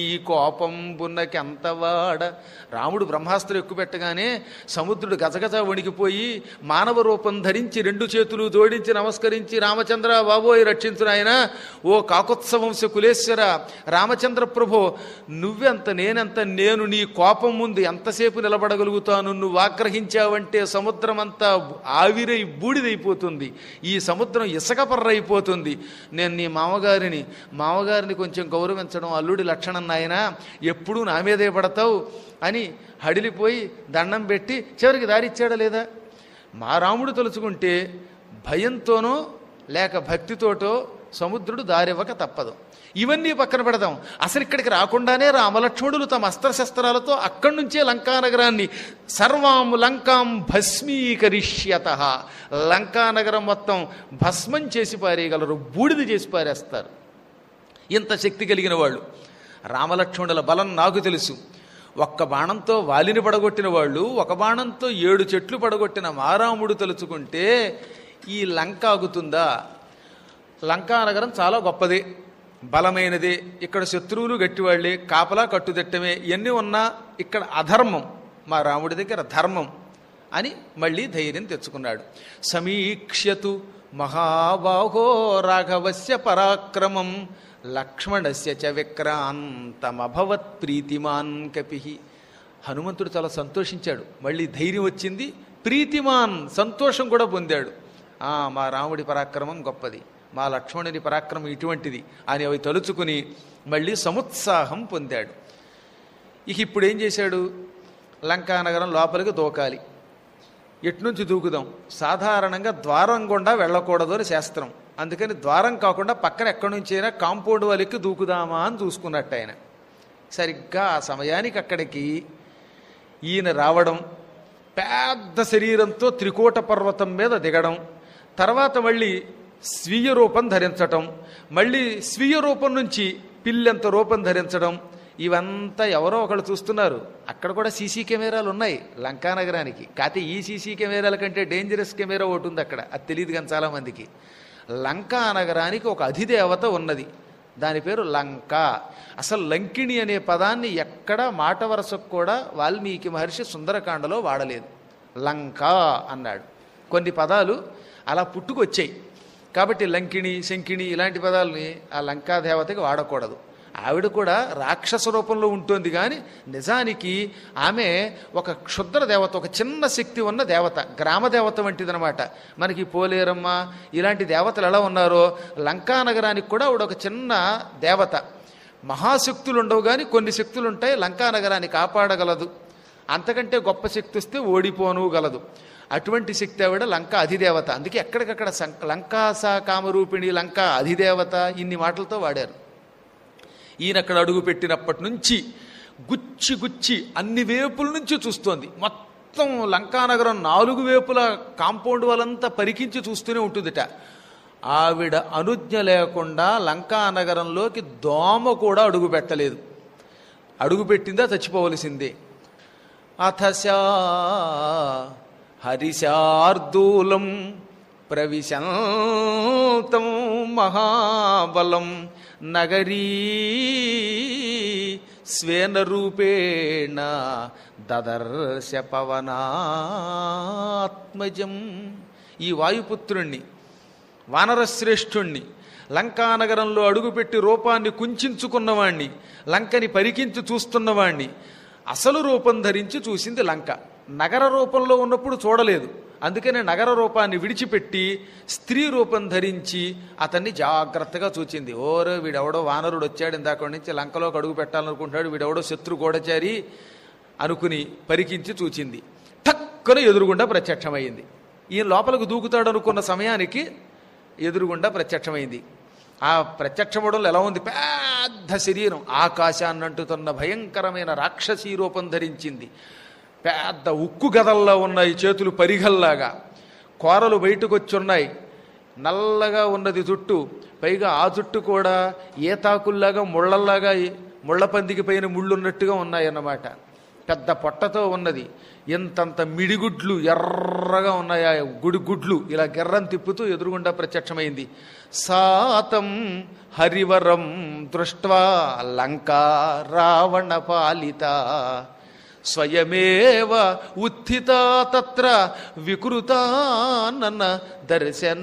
కోపంబున్నకెంతవాడ రాముడు బ్రహ్మాస్త్రం ఎక్కువ పెట్టగానే సముద్రుడు గజగజ వణికిపోయి మానవ రూపం ధరించి రెండు చేతులు జోడించి నమస్కరించి రామచంద్ర బాబోయ్ రక్షించును ఆయన ఓ కాకుత్సవంశ కులేశ్వర రామచంద్ర ప్రభో నువ్వెంత నేనెంత నేను నీ కోపం ముందు ఎంతసేపు నిలబడగలుగుతాను నువ్వు ఆగ్రహించావంటే సముద్రం అంతా ఆవిరై బూడిదైపోతుంది ఈ సముద్రం ఇసుక పర్రైపోతుంది నేను నీ మామగారిని మామగారిని కొంచెం గౌరవించడం అల్లుడి లక్షణం నాయన ఎప్పుడూ నా మీదే పడతావు అని హడిలిపోయి దండం పెట్టి చివరికి దారిచ్చాడా లేదా మా రాముడు తలుచుకుంటే భయంతోనో లేక భక్తితోటో సముద్రుడు దారివ్వక తప్పదు ఇవన్నీ పక్కన పెడదాం అసలు ఇక్కడికి రాకుండానే రామలక్ష్మణులు తమ అస్త్రశస్త్రాలతో అక్కడి నుంచే లంకానగరాన్ని సర్వాం లంకాం భస్మీకరిష్యత లంకానగరం మొత్తం భస్మం చేసి పారేయగలరు బూడిద చేసి పారేస్తారు ఇంత శక్తి కలిగిన వాళ్ళు రామలక్ష్మణుల బలం నాకు తెలుసు ఒక్క బాణంతో వాలిని పడగొట్టిన వాళ్ళు ఒక బాణంతో ఏడు చెట్లు పడగొట్టిన మారాముడు తలుచుకుంటే ఈ లంక ఆగుతుందా లంకా నగరం చాలా గొప్పదే బలమైనదే ఇక్కడ శత్రువులు గట్టివాళ్లే కాపలా కట్టుదిట్టమే ఇవన్నీ ఉన్నా ఇక్కడ అధర్మం మా రాముడి దగ్గర ధర్మం అని మళ్ళీ ధైర్యం తెచ్చుకున్నాడు సమీక్ష్యతు మహాబాహో రాఘవస్య పరాక్రమం లక్ష్మణస్య చ విక్రాంతమభవత్ ప్రీతిమాన్ కపి హనుమంతుడు చాలా సంతోషించాడు మళ్ళీ ధైర్యం వచ్చింది ప్రీతిమాన్ సంతోషం కూడా పొందాడు ఆ మా రాముడి పరాక్రమం గొప్పది మా లక్ష్మణుని పరాక్రమం ఇటువంటిది అని అవి తలుచుకుని మళ్ళీ సముత్సాహం పొందాడు ఇక ఇప్పుడు ఏం చేశాడు లంకానగరం లోపలికి దూకాలి ఎట్నుంచి దూకుదాం సాధారణంగా ద్వారం గుండా వెళ్ళకూడదు అని శాస్త్రం అందుకని ద్వారం కాకుండా పక్కన ఎక్కడి నుంచి అయినా కాంపౌండ్ వాళ్ళకి దూకుదామా అని చూసుకున్నట్టు ఆయన సరిగ్గా ఆ సమయానికి అక్కడికి ఈయన రావడం పెద్ద శరీరంతో త్రికోట పర్వతం మీద దిగడం తర్వాత మళ్ళీ స్వీయ రూపం ధరించటం మళ్ళీ స్వీయ రూపం నుంచి పిల్లెంత రూపం ధరించడం ఇవంతా ఎవరో ఒకళ్ళు చూస్తున్నారు అక్కడ కూడా సీసీ కెమెరాలు ఉన్నాయి లంకా నగరానికి కాకపోతే ఈ సీసీ కెమెరాల కంటే డేంజరస్ కెమెరా ఒకటి ఉంది అక్కడ అది తెలియదు కానీ చాలామందికి లంకా నగరానికి ఒక అధిదేవత ఉన్నది దాని పేరు లంక అసలు లంకిణి అనే పదాన్ని ఎక్కడ మాట వరసకు కూడా వాల్మీకి మహర్షి సుందరకాండలో వాడలేదు లంక అన్నాడు కొన్ని పదాలు అలా పుట్టుకొచ్చాయి కాబట్టి లంకిణి శంకిణి ఇలాంటి పదాలని ఆ లంకా దేవతకి వాడకూడదు ఆవిడ కూడా రాక్షస రూపంలో ఉంటుంది కానీ నిజానికి ఆమె ఒక క్షుద్ర దేవత ఒక చిన్న శక్తి ఉన్న దేవత గ్రామ దేవత వంటిదనమాట మనకి పోలేరమ్మ ఇలాంటి దేవతలు ఎలా ఉన్నారో లంకా నగరానికి కూడా ఆవిడ ఒక చిన్న దేవత మహాశక్తులు ఉండవు కానీ కొన్ని శక్తులు ఉంటాయి లంకా నగరాన్ని కాపాడగలదు అంతకంటే గొప్ప శక్తి వస్తే ఓడిపోను గలదు అటువంటి శక్తి ఆవిడ లంక అధిదేవత అందుకే ఎక్కడికక్కడ సం లంకాసా కామరూపిణి లంక అధిదేవత ఇన్ని మాటలతో వాడారు ఈయన అక్కడ అడుగు పెట్టినప్పటి నుంచి గుచ్చి గుచ్చి అన్ని వేపుల నుంచి చూస్తోంది మొత్తం లంకానగరం నాలుగు వేపుల కాంపౌండ్ వాళ్ళంతా పరికించి చూస్తూనే ఉంటుందిట ఆవిడ అనుజ్ఞ లేకుండా లంకానగరంలోకి దోమ కూడా అడుగు పెట్టలేదు అడుగు పెట్టిందా చచ్చిపోవలసిందే అథశా హరిశార్దూలం ప్రవిశంతం మహాబలం నగరీ స్వేన రూపేణ దదర్శ పవనాత్మజం ఈ వాయుపుత్రుణ్ణి వానరశ్రేష్ఠుణ్ణి లంకానగరంలో అడుగుపెట్టి రూపాన్ని కుంచుకున్నవాణ్ణి లంకని పరికించి చూస్తున్నవాణ్ణి అసలు రూపం ధరించి చూసింది లంక నగర రూపంలో ఉన్నప్పుడు చూడలేదు అందుకనే నగర రూపాన్ని విడిచిపెట్టి స్త్రీ రూపం ధరించి అతన్ని జాగ్రత్తగా చూచింది ఓరో వీడెవడో వానరుడు వచ్చాడు ఇందాక నుంచి లంకలోకి అడుగు పెట్టాలనుకుంటున్నాడు వీడెవడో శత్రు గోడచారి అనుకుని పరికించి చూచింది టక్కున ఎదురుగుండా ప్రత్యక్షమైంది ఈయన లోపలికి దూకుతాడు అనుకున్న సమయానికి ఎదురుగుండా ప్రత్యక్షమైంది ఆ ప్రత్యక్షమడంలో ఎలా ఉంది పెద్ద శరీరం ఆకాశాన్ని అంటుతున్న భయంకరమైన రాక్షసీ రూపం ధరించింది పెద్ద ఉక్కు గదల్లో ఉన్నాయి చేతులు పరిగల్లాగా కోరలు బయటకు వచ్చున్నాయి నల్లగా ఉన్నది జుట్టు పైగా ఆ జుట్టు కూడా ఏతాకుల్లాగా ముళ్ళల్లాగా ముళ్ళ పందికి పైన ముళ్ళున్నట్టుగా ఉన్నాయన్నమాట పెద్ద పొట్టతో ఉన్నది ఇంతంత మిడిగుడ్లు ఎర్రగా ఉన్నాయి ఆ గుడి గుడ్లు ఇలా గెర్రం తిప్పుతూ ఎదురుగుండా ప్రత్యక్షమైంది సాతం హరివరం దృష్ట్వా లంకా రావణ పాలిత స్వయమేవ ఉత్థిత తత్ర వికృతానన దర్శన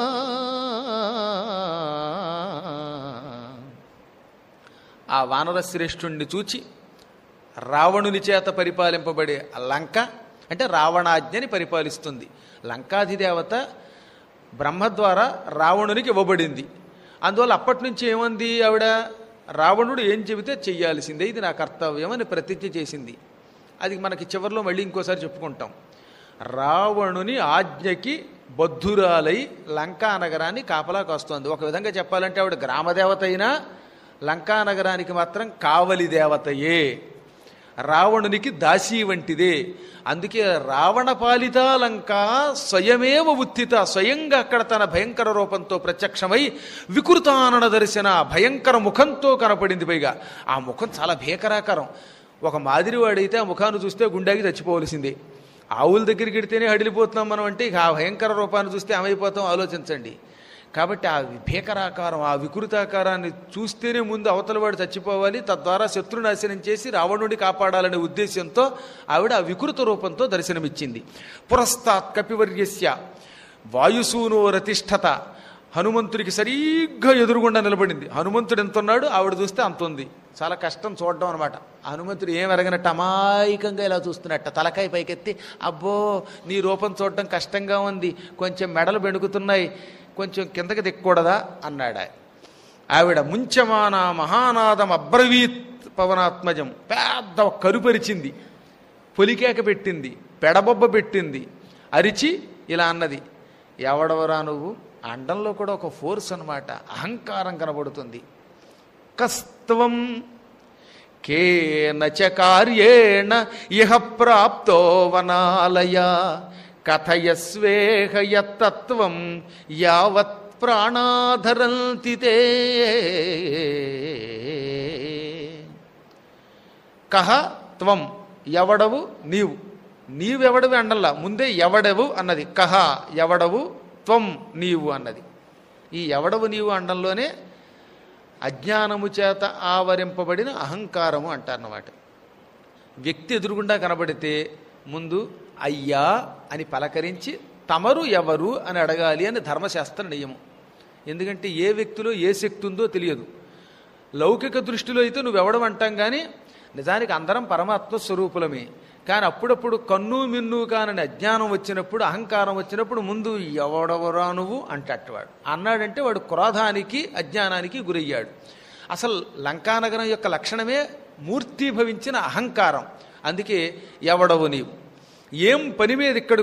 ఆ వానర శ్రేష్ఠుణ్ణి చూచి రావణుని చేత పరిపాలింపబడే ఆ లంక అంటే రావణాజ్ఞని పరిపాలిస్తుంది లంకాధిదేవత బ్రహ్మ ద్వారా రావణునికి ఇవ్వబడింది అందువల్ల అప్పటి నుంచి ఏమంది ఆవిడ రావణుడు ఏం చెబితే చెయ్యాల్సిందే ఇది నా కర్తవ్యం అని ప్రతిజ్ఞ చేసింది అది మనకి చివరిలో మళ్ళీ ఇంకోసారి చెప్పుకుంటాం రావణుని ఆజ్ఞకి బద్ధురాలై లంకా నగరాన్ని కాపలా కాస్తోంది ఒక విధంగా చెప్పాలంటే ఆవిడ గ్రామదేవత అయినా లంకా నగరానికి మాత్రం కావలి దేవతయే రావణునికి దాసీ వంటిదే అందుకే రావణ పాలిత లంక స్వయమేవ ఉత్థిత స్వయంగా అక్కడ తన భయంకర రూపంతో ప్రత్యక్షమై వికృతానన దర్శన భయంకర ముఖంతో కనపడింది పైగా ఆ ముఖం చాలా భీకరాకరం ఒక మాదిరివాడైతే ఆ ముఖాన్ని చూస్తే గుండెకి చచ్చిపోవలసిందే ఆవుల దగ్గరికి వెడితేనే హడిలిపోతున్నాం మనం అంటే ఇక ఆ భయంకర రూపాన్ని చూస్తే ఏమైపోతాం ఆలోచించండి కాబట్టి ఆ భీకరాకారం ఆ వికృతాకారాన్ని చూస్తేనే ముందు అవతలవాడు చచ్చిపోవాలి తద్వారా శత్రునాశనం చేసి రావణుడి కాపాడాలనే ఉద్దేశంతో ఆవిడ ఆ వికృత రూపంతో దర్శనమిచ్చింది పురస్తాత్ కపివర్యస్య వాయుసూనో రతిష్ఠత హనుమంతుడికి సరిగ్గా ఎదురుగుండా నిలబడింది హనుమంతుడు ఎంత ఉన్నాడు ఆవిడ చూస్తే అంత ఉంది చాలా కష్టం చూడడం అనమాట హనుమంతుడు ఏం ఎరగనట్టు అమాయకంగా ఇలా చూస్తున్నట్ట తలకాయ పైకెత్తి అబ్బో నీ రూపం చూడడం కష్టంగా ఉంది కొంచెం మెడలు బెణుకుతున్నాయి కొంచెం కిందకి దిక్కకూడదా అన్నాడు ఆయన. ఆవిడ ముంచమాన మహానాదం అబ్రవీత్ పవనాత్మజం పెద్ద కరుపరిచింది పొలికేక పెట్టింది పెడబొబ్బ పెట్టింది అరిచి ఇలా అన్నది ఎవడవరా నువ్వు అండంలో కూడా ఒక ఫోర్స్ అన్నమాట అహంకారం కనబడుతుంది కస్త్వం కేన చ కార్యేణ ఇహ ప్రాప్తో వనాలయ కథయస్వేహ యత్తత్వం యావత్ ప్రాణాధరంతి తే కహ త్వం ఎవడవు నీవు నీవెవడవి అండల్లా ముందే ఎవడవు అన్నది కహ ఎవడవు త్వం నీవు అన్నది ఈ ఎవడవు నీవు అండంలోనే అజ్ఞానము చేత ఆవరింపబడిన అహంకారము అంటారన్నమాట వ్యక్తి ఎదురుగుండా కనబడితే ముందు అయ్యా అని పలకరించి తమరు ఎవరు అని అడగాలి అని ధర్మశాస్త్ర నియమం ఎందుకంటే ఏ వ్యక్తిలో ఏ శక్తి ఉందో తెలియదు లౌకిక దృష్టిలో అయితే నువ్వెవడం అంటాం కానీ నిజానికి అందరం పరమాత్మ స్వరూపులమే కానీ అప్పుడప్పుడు కన్ను మిన్ను కానని అజ్ఞానం వచ్చినప్పుడు అహంకారం వచ్చినప్పుడు ముందు ఎవడెవరా నువ్వు అంటట్టువాడు అన్నాడంటే వాడు క్రోధానికి అజ్ఞానానికి గురయ్యాడు అసలు లంకానగరం యొక్క లక్షణమే మూర్తీభవించిన అహంకారం అందుకే ఎవడవు నీవు ఏం పని మీద ఇక్కడ